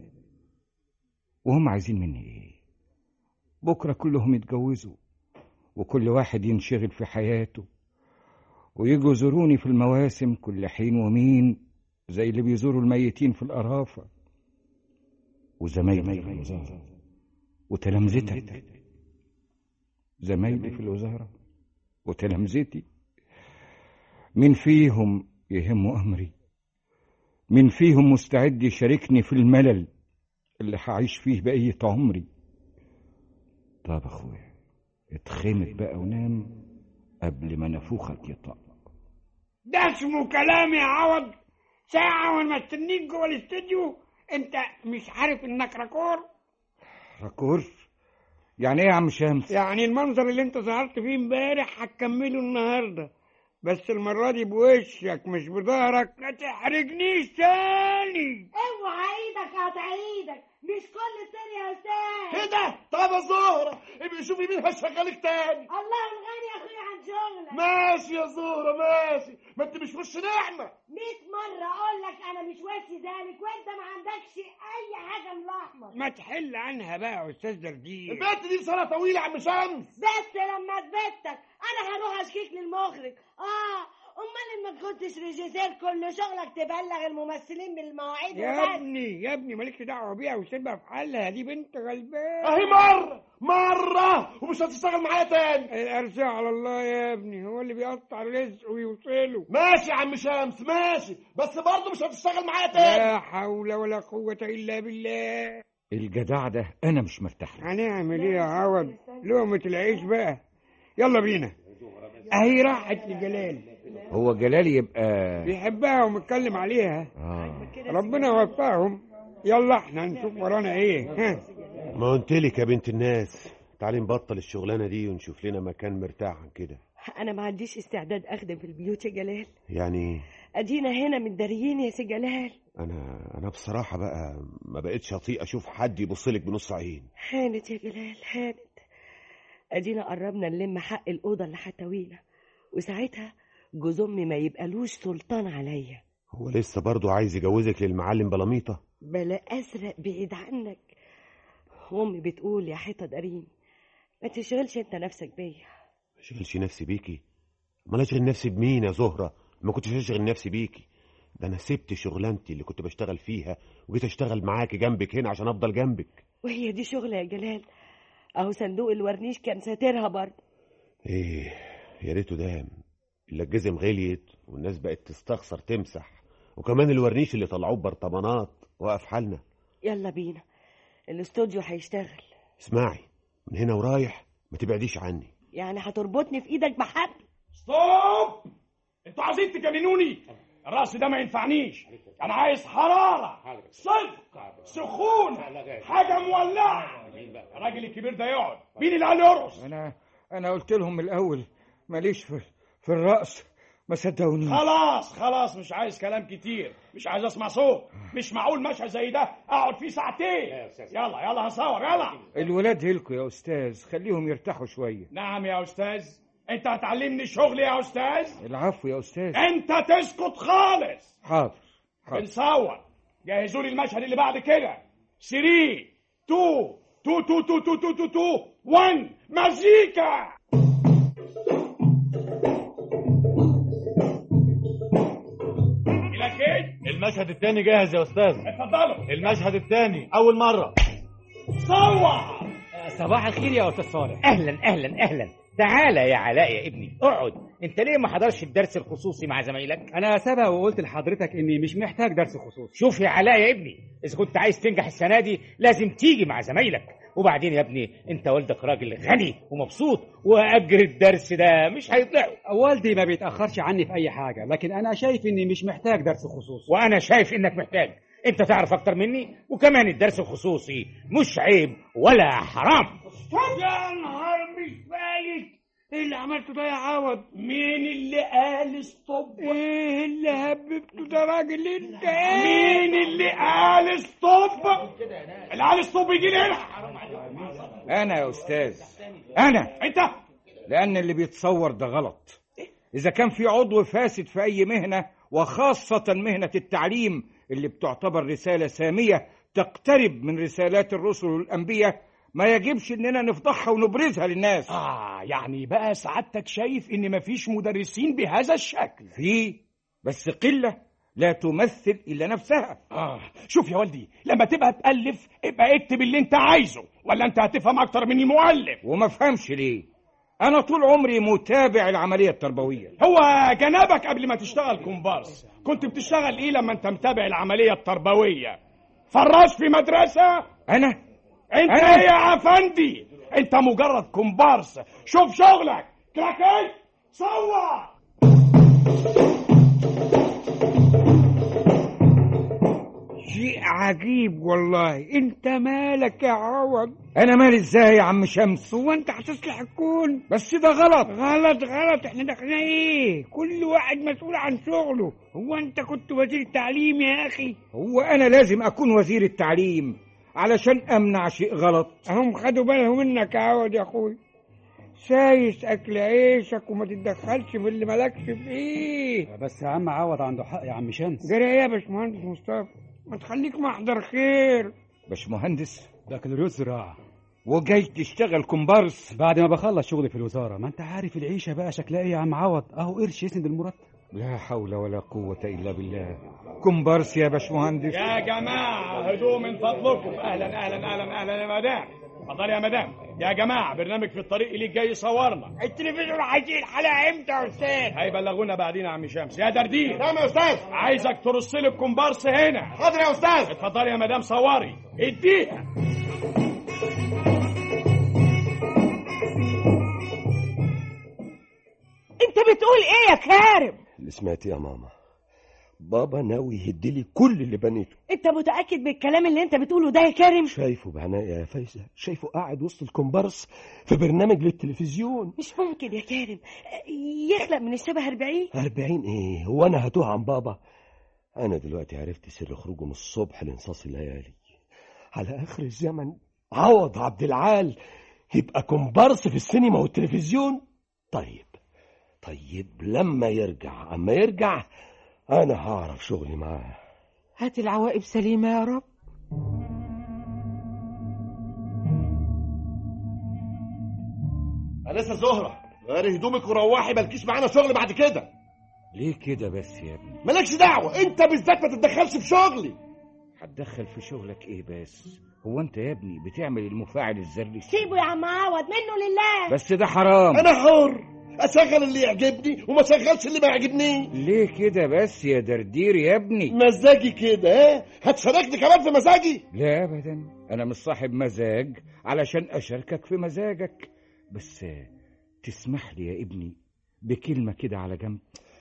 وهم عايزين مني ايه بكره كلهم يتجوزوا وكل واحد ينشغل في حياته ويجوا يزوروني في المواسم كل حين ومين زي اللي بيزوروا الميتين في القرافة وزمايلي في الوزارة وتلامذتك زمايلي في الوزارة وتلامذتي مين فيهم يهمه أمري مين فيهم مستعد يشاركني في الملل اللي هعيش فيه بقية عمري طب أخويا اتخمد بقى ونام قبل ما نافوخك يطق ده اسمه كلام يا عوض ساعة وانا مستنيك جوه الاستوديو انت مش عارف انك راكور راكور يعني ايه يا عم شمس يعني المنظر اللي انت ظهرت فيه امبارح هتكمله النهارده بس المرة دي بوشك مش بظهرك ما تحرجنيش تاني اوعى ايدك قطع ايدك مش كل الدنيا يا استاذ ايه ده طب يا زهرة ابقي شوفي مين هشغلك تاني الله الغني يا اخويا عن شغلك ماشي يا زهرة ماشي ما انت مش وش نعمة ميت مرة اقول لك انا مش واشي ذلك وانت ما عندكش اي حاجة من الاحمر ما تحل عنها بقى يا استاذ دردير البنت دي سنة طويلة يا عم شمس بس لما اثبتك انا هروح اشكيك للمخرج اه امال ما كنتش ريجيسير كل شغلك تبلغ الممثلين بالمواعيد يا وبس ابني يا ابني مالكش دعوة بيها وسيبها في حالها دي بنت غلبانة اهي مرة مرة ومش هتشتغل معايا تاني الارزاق على الله يا ابني هو اللي بيقطع الرزق ويوصله ماشي يا عم شمس ماشي بس برضه مش هتشتغل معايا تاني لا حول ولا قوة إلا بالله الجدع ده انا مش مرتاح له هنعمل ايه يا عوض لقمة العيش بقى يلا بينا اهي راحت لجلال هو جلال يبقى بيحبها ومتكلم عليها آه. ربنا يوفقهم يلا احنا نشوف ورانا ايه ها ما قلت لك يا بنت الناس تعالي نبطل الشغلانه دي ونشوف لنا مكان مرتاح عن كده انا ما عنديش استعداد اخدم في البيوت يا جلال يعني ادينا هنا متداريين يا سي جلال انا انا بصراحه بقى ما بقتش اطيق اشوف حد يبص لك بنص عين هانت يا جلال هانت ادينا قربنا نلم حق الاوضه اللي هتوينا وساعتها جوز امي ما يبقالوش سلطان عليا هو لسه برضه عايز يجوزك للمعلم بلاميطه بلا ازرق بعيد عنك وامي بتقول يا حيطه دارين ما تشغلش انت نفسك بيا ما اشغلش نفسي بيكي امال اشغل نفسي بمين يا زهره ما كنتش اشغل نفسي بيكي ده انا سبت شغلانتي اللي كنت بشتغل فيها وجيت اشتغل معاكي جنبك هنا عشان افضل جنبك وهي دي شغله يا جلال اهو صندوق الورنيش كان ساترها برضه ايه يا ريته دام الا الجزم غليت والناس بقت تستخسر تمسح وكمان الورنيش اللي طلعوه برطمانات وقف حالنا يلا بينا الاستوديو هيشتغل اسمعي من هنا ورايح ما تبعديش عني يعني هتربطني في ايدك بحبل ستوب انتوا عايزين تجننوني الرأس ده ما ينفعنيش انا عايز حرارة صدق سخونة حاجة مولعة الراجل الكبير ده يقعد مين اللي قال يرقص انا انا قلت لهم من الاول ماليش في في الرقص ما صدقونيش خلاص خلاص مش عايز كلام كتير مش عايز اسمع صوت مش معقول مشهد زي ده اقعد فيه ساعتين يلا يلا هصور يلا الولاد هلكوا يا استاذ خليهم يرتاحوا شويه نعم يا استاذ انت هتعلمني شغل يا استاذ العفو يا استاذ انت تسكت خالص حاضر حاضر بنصور جهزوا لي المشهد اللي بعد كده 3 2 2 2 2 2 2 2 1 مزيكا الى كده المشهد الثاني جاهز يا استاذ اتفضلوا المشهد الثاني اول مره صور صباح الخير يا استاذ صالح اهلا اهلا اهلا تعالى يا علاء يا ابني اقعد انت ليه ما حضرش الدرس الخصوصي مع زمايلك انا سبق وقلت لحضرتك اني مش محتاج درس خصوصي شوف يا علاء يا ابني اذا كنت عايز تنجح السنه دي لازم تيجي مع زمايلك وبعدين يا ابني انت والدك راجل غني ومبسوط واجر الدرس ده مش هيضيعه والدي ما بيتاخرش عني في اي حاجه لكن انا شايف اني مش محتاج درس خصوصي وانا شايف انك محتاج انت تعرف اكتر مني وكمان الدرس الخصوصي مش عيب ولا حرام يا نهار مش فايت ايه اللي عملته ده يا عوض مين اللي قال ستوب ايه اللي هببته ده راجل انت ايه مين اللي قال ستوب اللي قال ستوب يجي لي هنا انا يا استاذ انا انت لان اللي بيتصور ده غلط اذا كان في عضو فاسد في اي مهنه وخاصه مهنه التعليم اللي بتعتبر رساله ساميه تقترب من رسالات الرسل والانبياء ما يجبش اننا نفضحها ونبرزها للناس اه يعني بقى سعادتك شايف ان مفيش مدرسين بهذا الشكل في بس قله لا تمثل الا نفسها اه شوف يا والدي لما تبقى تالف ابقى اكتب اللي انت عايزه ولا انت هتفهم اكتر مني مؤلف وما فهمش ليه انا طول عمري متابع العمليه التربويه هو جنابك قبل ما تشتغل كومبارس كنت بتشتغل ايه لما انت متابع العمليه التربويه فراش في مدرسه انا انت أنا؟ ايه يا افندي انت مجرد كومبارس شوف شغلك كلاكي صور شيء عجيب والله انت مالك يا عوض انا مالي ازاي يا عم شمس هو انت هتصلح الكون بس ده غلط غلط غلط احنا داخلين ايه كل واحد مسؤول عن شغله هو انت كنت وزير التعليم يا اخي هو انا لازم اكون وزير التعليم علشان امنع شيء غلط هم خدوا بالهم منك يا عوض يا اخوي سايس اكل عيشك وما تتدخلش في اللي مالكش فيه بس يا عم عوض عنده حق يا عم شمس جري ايه يا باشمهندس مصطفى ما تخليك محضر خير باش مهندس بكالوريوس زراعه وجاي تشتغل كومبارس بعد ما بخلص شغلي في الوزاره ما انت عارف العيشه بقى شكلها ايه يا عم عوض اهو قرش يسند المرتب لا حول ولا قوة إلا بالله كومبارس يا باش مهندس يا جماعه هدوء من فضلكم اهلا اهلا اهلا اهلا يا مدام اتفضل يا مدام يا جماعه برنامج في الطريق اللي جاي يصورنا التلفزيون هيجي الحلقه امتى يا استاذ هيبلغونا بعدين يا عم شمس يا دردير تمام يا استاذ عايزك ترص لي الكومبارس هنا حاضر يا استاذ اتفضل يا مدام صوري اديها انت بتقول ايه يا كارم اللي سمعتيه يا ماما بابا ناوي يهدلي كل اللي بنيته انت متاكد بالكلام اللي انت بتقوله ده يا كريم شايفه بعناية يا فايزة شايفه قاعد وسط الكومبارس في برنامج للتلفزيون مش ممكن يا كريم يخلق من الشبه أربعين أربعين إيه هو أنا هتوه عن بابا أنا دلوقتي عرفت سر خروجه من الصبح لانصاص الليالي على آخر الزمن عوض عبد العال يبقى كومبارس في السينما والتلفزيون طيب طيب لما يرجع أما يرجع أنا هعرف شغلي معاه هات العواقب سليمة يا رب أنسة زهرة غيري هدومك وروحي مالكيش معانا شغل بعد كده ليه كده بس يا ابني مالكش دعوة أنت بالذات ما تتدخلش في شغلي هتدخل في شغلك ايه بس هو انت يا ابني بتعمل المفاعل الذري سيبه يا عم عوض منه لله بس ده حرام أنا حر أشغل اللي يعجبني وما أشغلش اللي ما يعجبنيش ليه كده بس يا دردير يا ابني مزاجي كده ها هتشاركني كمان في مزاجي لا ابدا انا مش صاحب مزاج علشان اشاركك في مزاجك بس تسمح لي يا ابني بكلمة كده على جنب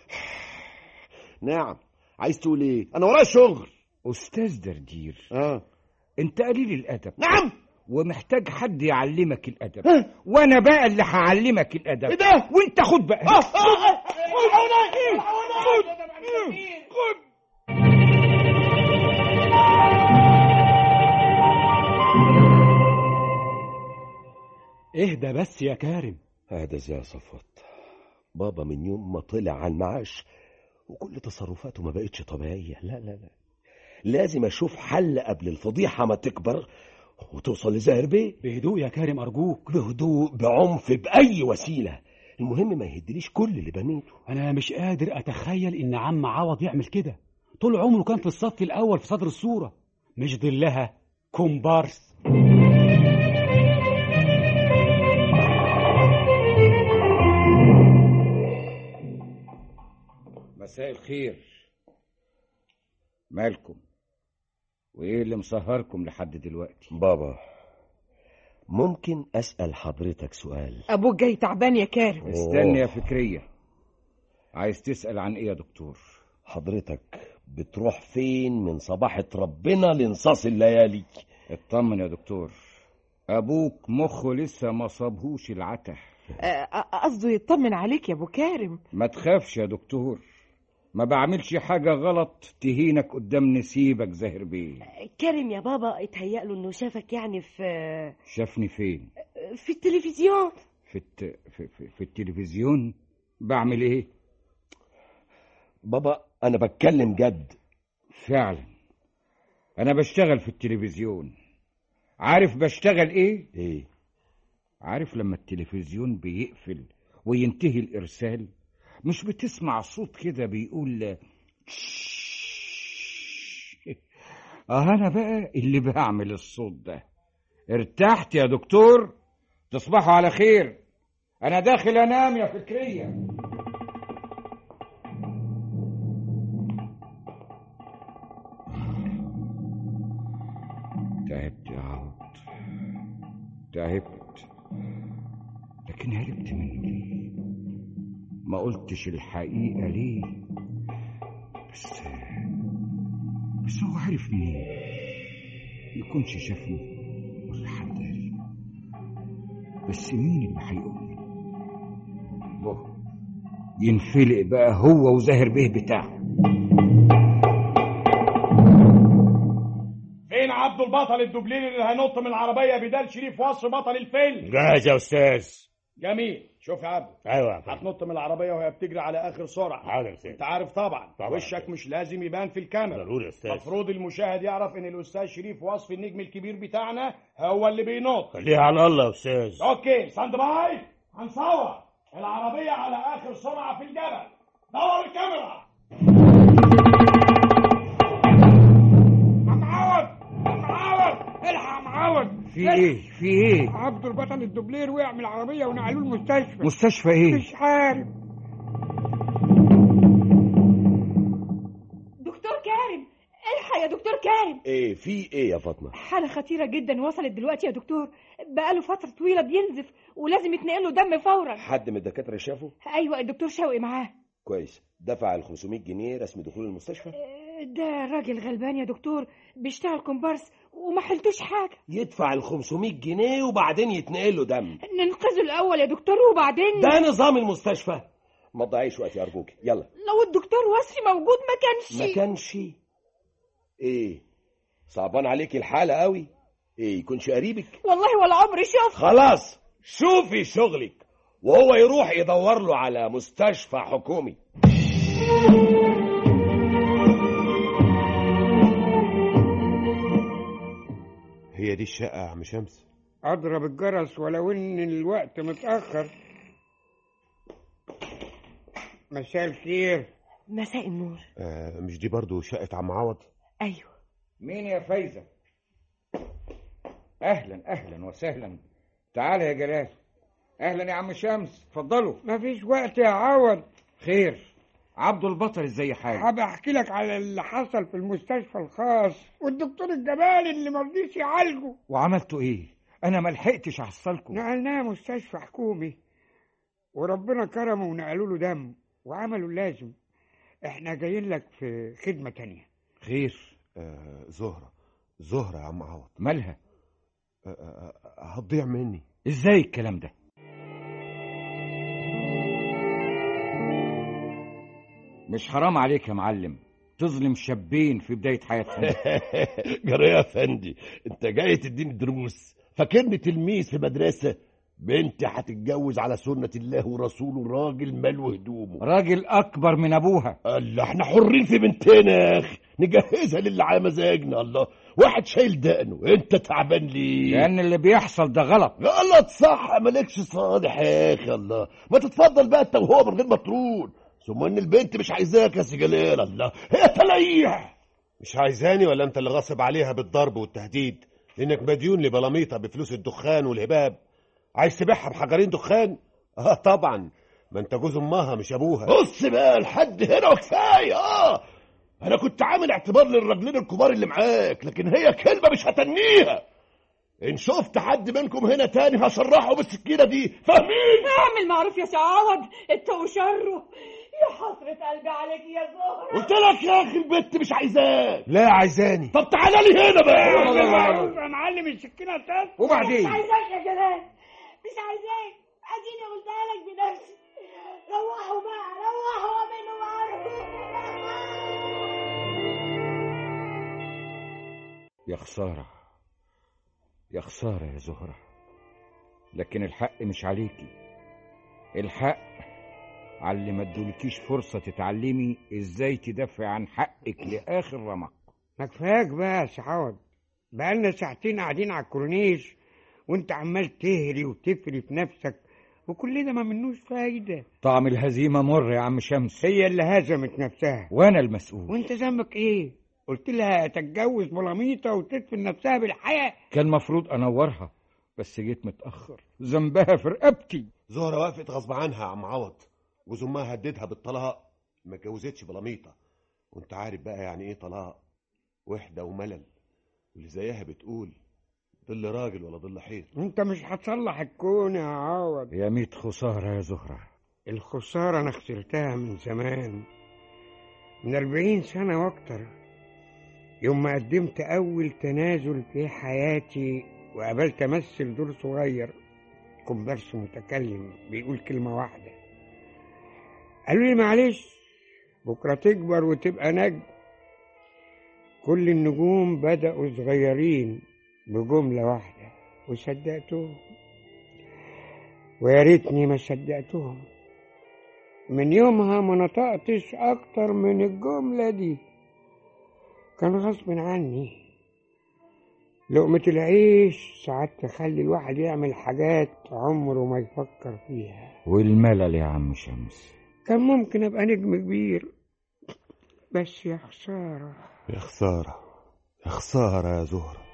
نعم عايز تقول ايه انا ورايا شغل استاذ دردير اه انت قليل الادب نعم ومحتاج حد يعلمك الادب ها؟ وانا بقى اللي هعلمك الادب ايه ده وانت خد بقى آه، آه، آه، اهدى بس يا كارم هذا زي يا صفوت بابا من يوم ما طلع على المعاش وكل تصرفاته ما بقتش طبيعية لا لا لا لازم أشوف حل قبل الفضيحة ما تكبر وتوصل لزاهر بيه بهدوء يا كارم أرجوك بهدوء بعنف بأي وسيلة المهم ما يهدليش كل اللي بنيته أنا مش قادر أتخيل إن عم عوض يعمل كده طول عمره كان في الصف الأول في صدر الصورة مش ضلها كومبارس مساء الخير مالكم وايه اللي مسهركم لحد دلوقتي بابا ممكن أسأل حضرتك سؤال ابوك جاي تعبان يا كارم استني يا فكرية عايز تسأل عن ايه يا دكتور حضرتك بتروح فين من صباحة ربنا لنصاص الليالي اطمن يا دكتور ابوك مخه لسه ما صابهوش العته آه، قصده يطمن عليك يا ابو كارم ما تخافش يا دكتور ما بعملش حاجة غلط تهينك قدام نسيبك زاهر بيه كريم يا بابا اتهيأ له انه شافك يعني في شافني فين في التلفزيون في, الت... في, في, في التلفزيون بعمل ايه بابا أنا بتكلم جد فعلا انا بشتغل في التلفزيون عارف بشتغل ايه ايه عارف لما التلفزيون بيقفل وينتهي الارسال مش بتسمع صوت كده بيقول اه انا بقى اللي بعمل الصوت ده ارتحت يا دكتور تصبحوا على خير انا داخل انام يا فكريه تعبت يا عوض تعبت لكن هربت منه ليه ما قلتش الحقيقة ليه بس بس هو عارف منين يكونش شافني ولا حد قال بس مين اللي هيقول لي بابا ينفلق بقى هو وزاهر بيه بتاعه فين عبد البطل الدبلين اللي هينط من العربيه بدال شريف وصف بطل الفيلم جاهز يا استاذ جميل شوف يا عبد ايوه يا فندم. هتنط من العربيه وهي بتجري على اخر سرعه حاضر يا استاذ انت عارف طبعا طبعا. وشك مش لازم يبان في الكاميرا ضروري يا استاذ المفروض المشاهد يعرف ان الاستاذ شريف وصف النجم الكبير بتاعنا هو اللي بينط خليها على الله يا استاذ اوكي ستاند باي هنصور العربيه على اخر سرعه في الجبل دور الكاميرا عم عوض عم عوض الحق يا عم عوض في ايه في ايه عبد البطل الدبلير وقع من العربيه ونقلوه المستشفى مستشفى ايه مش عارف دكتور كارم الحق يا دكتور كارم ايه في ايه يا فاطمة حالة خطيرة جدا وصلت دلوقتي يا دكتور بقاله فترة طويلة بينزف ولازم يتنقل له دم فورا حد من الدكاترة شافه ايوه الدكتور شوقي معاه كويس دفع ال 500 جنيه رسم دخول المستشفى ده راجل غلبان يا دكتور بيشتغل كومبارس وما حلتوش حاجة يدفع ال 500 جنيه وبعدين يتنقل له دم ننقذه الأول يا دكتور وبعدين ده نظام المستشفى ما تضيعيش وقت يا ارجوك يلا لو الدكتور وصفي موجود ما كانش ما كانش ايه صعبان عليك الحالة قوي ايه يكونش قريبك والله ولا عمري شفت خلاص شوفي شغلك وهو يروح يدور له على مستشفى حكومي هي دي الشقة يا عم شمس اضرب الجرس ولو ان الوقت متاخر مساء الخير مساء النور آه مش دي برضو شقة عم عوض ايوه مين يا فايزة اهلا اهلا وسهلا تعال يا جلال اهلا يا عم شمس اتفضلوا مفيش وقت يا عوض خير عبد البطل ازاي حالك هبقى احكي لك على اللي حصل في المستشفى الخاص والدكتور الجبال اللي مرضيش يعالجه وعملتوا ايه انا ما لحقتش احصلكم نقلناه مستشفى حكومي وربنا كرمه ونقلوا له دم وعملوا اللازم احنا جايين لك في خدمة تانية خير آه زهرة زهرة يا عم عوض مالها آه آه آه، هتضيع مني ازاي الكلام ده مش حرام عليك يا معلم تظلم شابين في بداية حياتهم جرى يا فندي انت جاي تديني دروس فاكرني تلميذ في مدرسه بنتي هتتجوز على سنة الله ورسوله راجل ملو هدومه راجل أكبر من أبوها الله احنا حرين في بنتنا يا أخي نجهزها للي على مزاجنا الله واحد شايل دقنه انت تعبان ليه لأن اللي بيحصل ده غلط غلط صح مالكش صالح يا أخي الله ما تتفضل بقى انت وهو من غير ما ترود ثم ان البنت مش عايزاك يا سي جلال الله هي تليح مش عايزاني ولا انت اللي غاصب عليها بالضرب والتهديد لانك مديون لبلاميطه بفلوس الدخان والهباب عايز تبيعها بحجرين دخان اه طبعا ما انت جوز امها مش ابوها بص بقى لحد هنا وكفايه اه انا كنت عامل اعتبار للراجلين الكبار اللي معاك لكن هي كلمه مش هتنيها ان شفت حد منكم هنا تاني هشرحه بالسكينه دي فاهمين اعمل معروف يا سعود اتقوا شره يا حسرة قلبي عليك يا زهرة قلت لك يا اخي البت مش عايزاك لا عايزاني طب تعالى لي هنا بقى يا معلم السكينه تاني وبعدين مش عايزاك يا جلال مش عايزاك اديني قلتها لك بنفسي روحوا بقى روحوا منه يا خسارة يا خسارة يا زهرة لكن الحق مش عليكي الحق على اللي ما ادولكيش فرصة تتعلمي ازاي تدافع عن حقك لآخر رمق ما كفاك بقى يا سعود بقالنا ساعتين قاعدين على الكورنيش وانت عمال تهري وتفري في نفسك وكل ده ما منوش فايدة طعم الهزيمة مر يا عم شمس هي اللي هزمت نفسها وانا المسؤول وانت ذنبك ايه قلت لها تتجوز بلاميطة وتدفن نفسها بالحياة كان مفروض انورها بس جيت متأخر ذنبها في رقبتي زهرة وقفت غصب عنها يا عم عوض جوز امها هددها بالطلاق ما اتجوزتش بلاميطه وانت عارف بقى يعني ايه طلاق وحده وملل واللي زيها بتقول ظل راجل ولا ظل حيط انت مش هتصلح الكون يا عوض يا ميت خسارة يا زهرة الخسارة انا خسرتها من زمان من أربعين سنة واكتر يوم ما قدمت أول تنازل في حياتي وقابلت أمثل دور صغير كومبارس متكلم بيقول كلمة واحدة قالوا لي معلش بكرة تكبر وتبقى نجم كل النجوم بدأوا صغيرين بجملة واحدة وصدقتهم ويا ريتني ما صدقتهم من يومها ما نطقتش أكتر من الجملة دي كان غصب عني لقمة العيش ساعات تخلي الواحد يعمل حاجات عمره ما يفكر فيها والملل يا عم شمس كان ممكن أبقى نجم كبير بس يا خسارة يا خسارة يا خسارة يا زهرة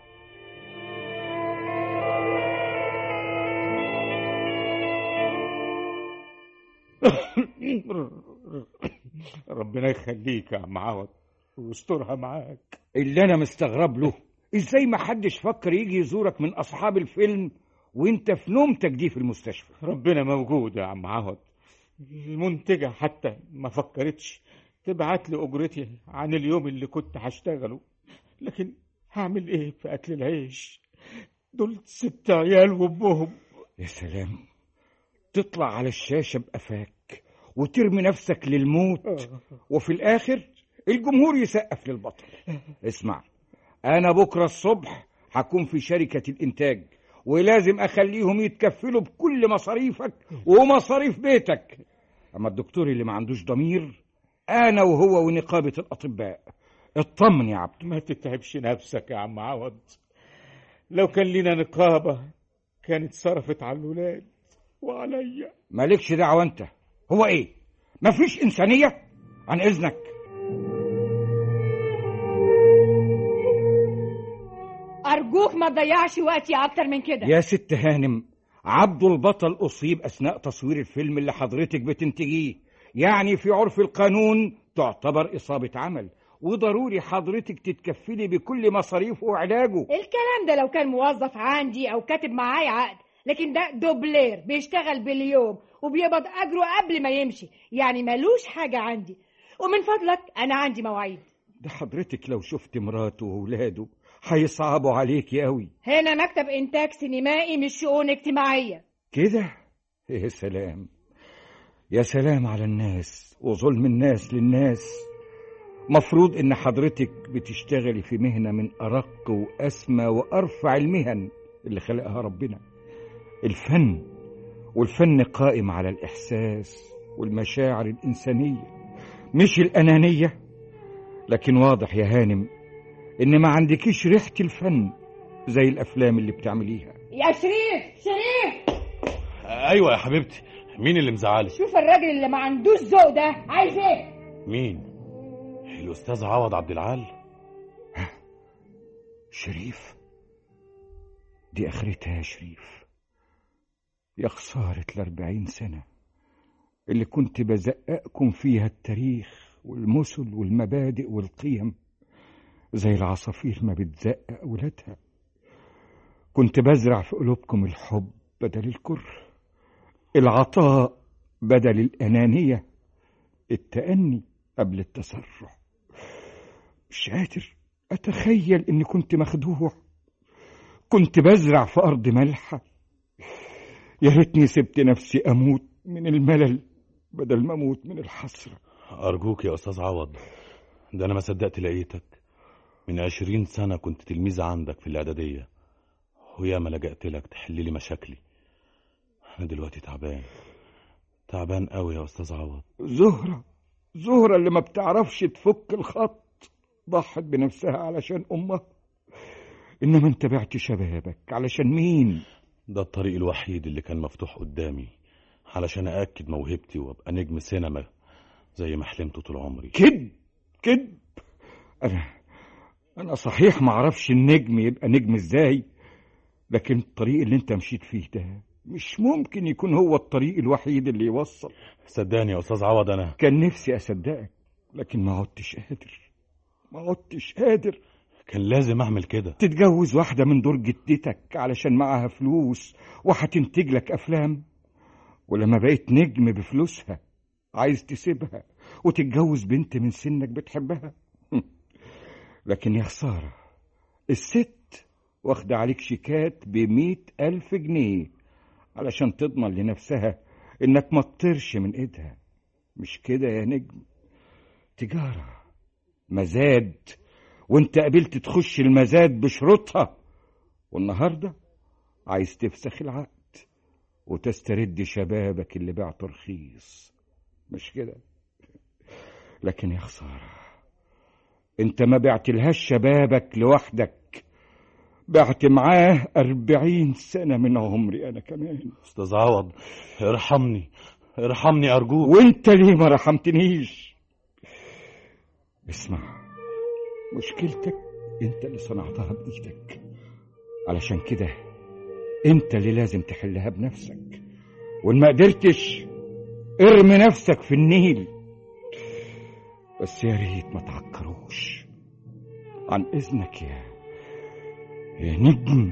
ربنا يخليك يا عم عوض ويسترها معاك اللي انا مستغرب له ازاي ما حدش فكر يجي يزورك من اصحاب الفيلم وانت في نومتك دي في المستشفى ربنا موجود يا عم عوض المنتجة حتى ما فكرتش تبعت لي أجرتي عن اليوم اللي كنت هشتغله لكن هعمل ايه في أكل العيش دول ست عيال وأمهم يا سلام تطلع على الشاشة بقفاك وترمي نفسك للموت وفي الآخر الجمهور يسقف للبطل اسمع أنا بكرة الصبح هكون في شركة الإنتاج ولازم أخليهم يتكفلوا بكل مصاريفك ومصاريف بيتك أما الدكتور اللي ما عندوش ضمير أنا وهو ونقابة الأطباء اطمن يا عبد ما تتعبش نفسك يا عم عوض لو كان لنا نقابة كانت صرفت على الولاد وعليا مالكش دعوة أنت هو إيه مفيش إنسانية عن إذنك أرجوك ما تضيعش وقتي أكتر من كده يا ست هانم عبده البطل أصيب أثناء تصوير الفيلم اللي حضرتك بتنتجيه يعني في عرف القانون تعتبر إصابة عمل وضروري حضرتك تتكفلي بكل مصاريفه وعلاجه الكلام ده لو كان موظف عندي أو كاتب معايا عقد لكن ده دوبلير بيشتغل باليوم وبيقبض أجره قبل ما يمشي يعني ملوش حاجة عندي ومن فضلك أنا عندي مواعيد ده حضرتك لو شفت مراته وولاده هيصعبوا عليكي قوي هنا مكتب إنتاج سينمائي مش شؤون اجتماعية كده يا سلام يا سلام على الناس وظلم الناس للناس مفروض ان حضرتك بتشتغلي في مهنة من أرق وأسمى وأرفع المهن اللي خلقها ربنا الفن والفن قائم على الإحساس والمشاعر الإنسانية مش الأنانية لكن واضح يا هانم إن ما عندكيش ريحة الفن زي الأفلام اللي بتعمليها يا شريف شريف ايوه يا حبيبتي مين اللي مزعلك شوف الراجل اللي ما عندوش ذوق ده عايز ايه مين الاستاذ عوض عبد العال شريف دي آخرتها يا شريف يا خسارة الأربعين سنة اللي كنت بزققكم فيها التاريخ والمثل والمبادئ والقيم زي العصافير ما بتزقق ولادها كنت بزرع في قلوبكم الحب بدل الكره العطاء بدل الأنانية التأني قبل التسرع مش قادر أتخيل إني كنت مخدوع كنت بزرع في أرض ملحة يا ريتني سبت نفسي أموت من الملل بدل ما أموت من الحسرة ارجوك يا استاذ عوض ده انا ما صدقت لقيتك من عشرين سنة كنت تلميذ عندك في الإعدادية ويا ما لجأت لك تحللي مشاكلي أنا دلوقتي تعبان تعبان قوي يا أستاذ عوض زهرة زهرة اللي ما بتعرفش تفك الخط ضحت بنفسها علشان أمها إنما انت بعت شبابك علشان مين ده الطريق الوحيد اللي كان مفتوح قدامي علشان أأكد موهبتي وأبقى نجم سينما زي ما حلمت طول عمري كذب كذب أنا أنا صحيح ما أعرفش النجم يبقى نجم إزاي لكن الطريق اللي أنت مشيت فيه ده مش ممكن يكون هو الطريق الوحيد اللي يوصل صدقني يا أستاذ عوض أنا كان نفسي أصدقك لكن ما عدتش قادر ما عدتش قادر كان لازم أعمل كده تتجوز واحدة من دور جدتك علشان معاها فلوس وهتنتج لك أفلام ولما بقيت نجم بفلوسها عايز تسيبها وتتجوز بنت من سنك بتحبها لكن يا خسارة الست واخدة عليك شيكات بمية ألف جنيه علشان تضمن لنفسها إنك ما تطيرش من إيدها مش كده يا نجم تجارة مزاد وانت قبلت تخش المزاد بشروطها والنهاردة عايز تفسخ العقد وتسترد شبابك اللي بعته رخيص مش كده لكن يا خسارة انت ما بعتلهاش شبابك لوحدك بعت معاه أربعين سنة من عمري أنا كمان أستاذ عوض ارحمني ارحمني أرجوك وانت ليه ما رحمتنيش اسمع مشكلتك انت اللي صنعتها بإيدك علشان كده انت اللي لازم تحلها بنفسك وان ما قدرتش ارمي نفسك في النيل بس يا ريت ما تعكروش عن اذنك يا يا نجم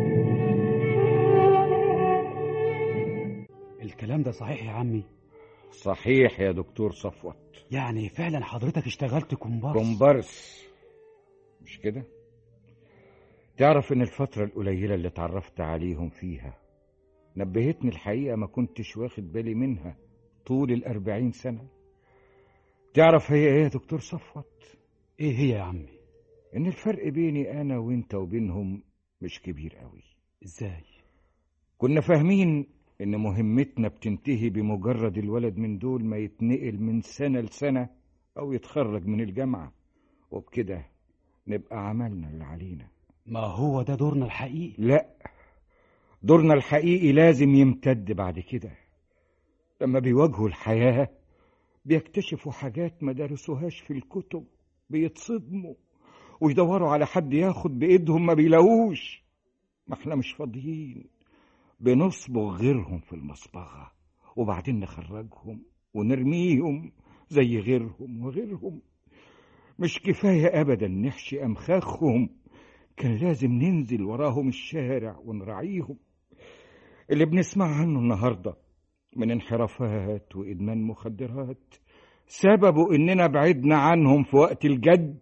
الكلام ده صحيح يا عمي صحيح يا دكتور صفوت يعني فعلا حضرتك اشتغلت كومبارس كومبارس مش كده تعرف ان الفترة القليلة اللي اتعرفت عليهم فيها نبهتني الحقيقة ما كنتش واخد بالي منها طول الأربعين سنة تعرف هي ايه يا دكتور صفوت ايه هي يا عمي ان الفرق بيني انا وانت وبينهم مش كبير قوي ازاي كنا فاهمين ان مهمتنا بتنتهي بمجرد الولد من دول ما يتنقل من سنة لسنة او يتخرج من الجامعة وبكده نبقى عملنا اللي علينا ما هو ده دورنا الحقيقي لا دورنا الحقيقي لازم يمتد بعد كده لما بيواجهوا الحياة بيكتشفوا حاجات ما درسوهاش في الكتب بيتصدموا ويدوروا على حد ياخد بإيدهم ما بيلاقوش ما احنا مش فاضيين بنصبغ غيرهم في المصبغة وبعدين نخرجهم ونرميهم زي غيرهم وغيرهم مش كفاية أبدا نحشي أمخاخهم كان لازم ننزل وراهم الشارع ونراعيهم اللي بنسمع عنه النهارده من انحرافات وإدمان مخدرات سببه إننا بعدنا عنهم في وقت الجد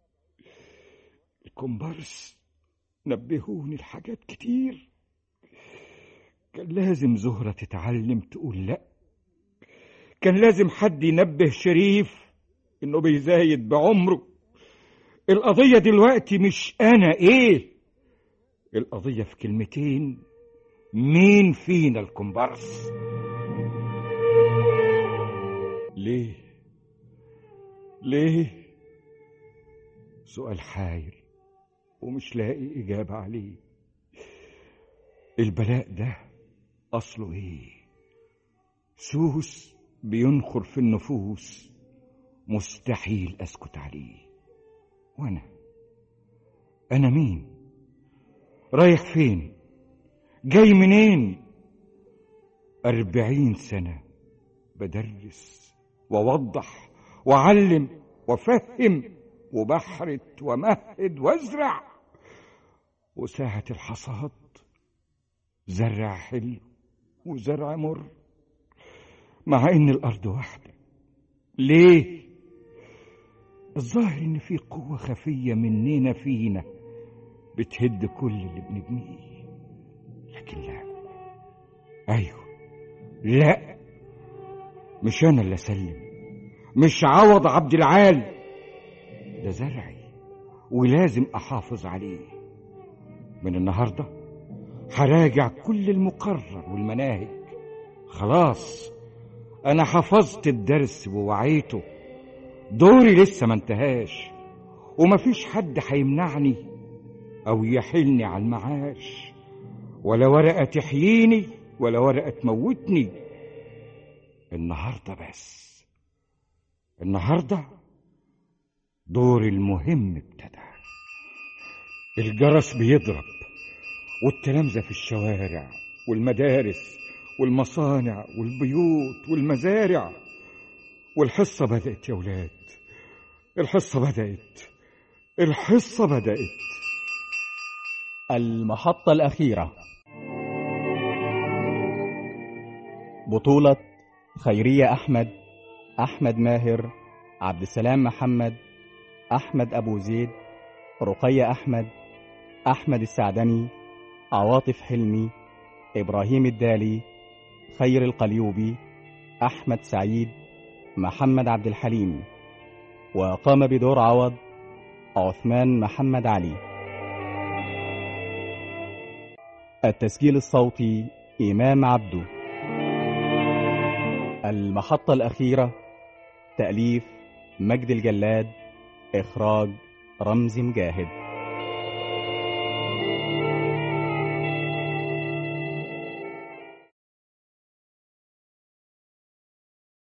الكومبارس نبهوني لحاجات كتير كان لازم زهرة تتعلم تقول لأ كان لازم حد ينبه شريف انه بيزايد بعمره القضية دلوقتي مش انا ايه القضية في كلمتين مين فينا الكومبارس ليه ليه سؤال حاير ومش لاقي إجابة عليه البلاء ده أصله إيه سوس بينخر في النفوس مستحيل أسكت عليه وأنا أنا مين رايح فين جاي منين أربعين سنة بدرس ووضح وعلم وفهم وبحرت ومهد وازرع وساعة الحصاد زرع حلو وزرع مر مع ان الارض واحدة ليه الظاهر ان في قوة خفية مننا فينا بتهد كل اللي بنبنيه لكن لا ايوه لا مش انا اللي اسلم مش عوض عبد العال ده زرعي ولازم احافظ عليه من النهارده هراجع كل المقرر والمناهج خلاص انا حفظت الدرس ووعيته دوري لسه ما انتهاش ومفيش حد هيمنعني او يحلني على المعاش ولا ورقه تحييني ولا ورقه تموتني النهارده بس النهارده دوري المهم ابتدى الجرس بيضرب والتلامذة في الشوارع والمدارس والمصانع والبيوت والمزارع والحصة بدأت يا ولاد الحصة بدأت الحصة بدأت المحطة الأخيرة بطولة خيرية أحمد أحمد ماهر عبد السلام محمد أحمد أبو زيد رقية أحمد أحمد السعدني عواطف حلمي إبراهيم الدالي خير القليوبي أحمد سعيد محمد عبد الحليم وقام بدور عوض عثمان محمد علي التسجيل الصوتي إمام عبده المحطة الأخيرة تأليف مجد الجلاد إخراج رمزي مجاهد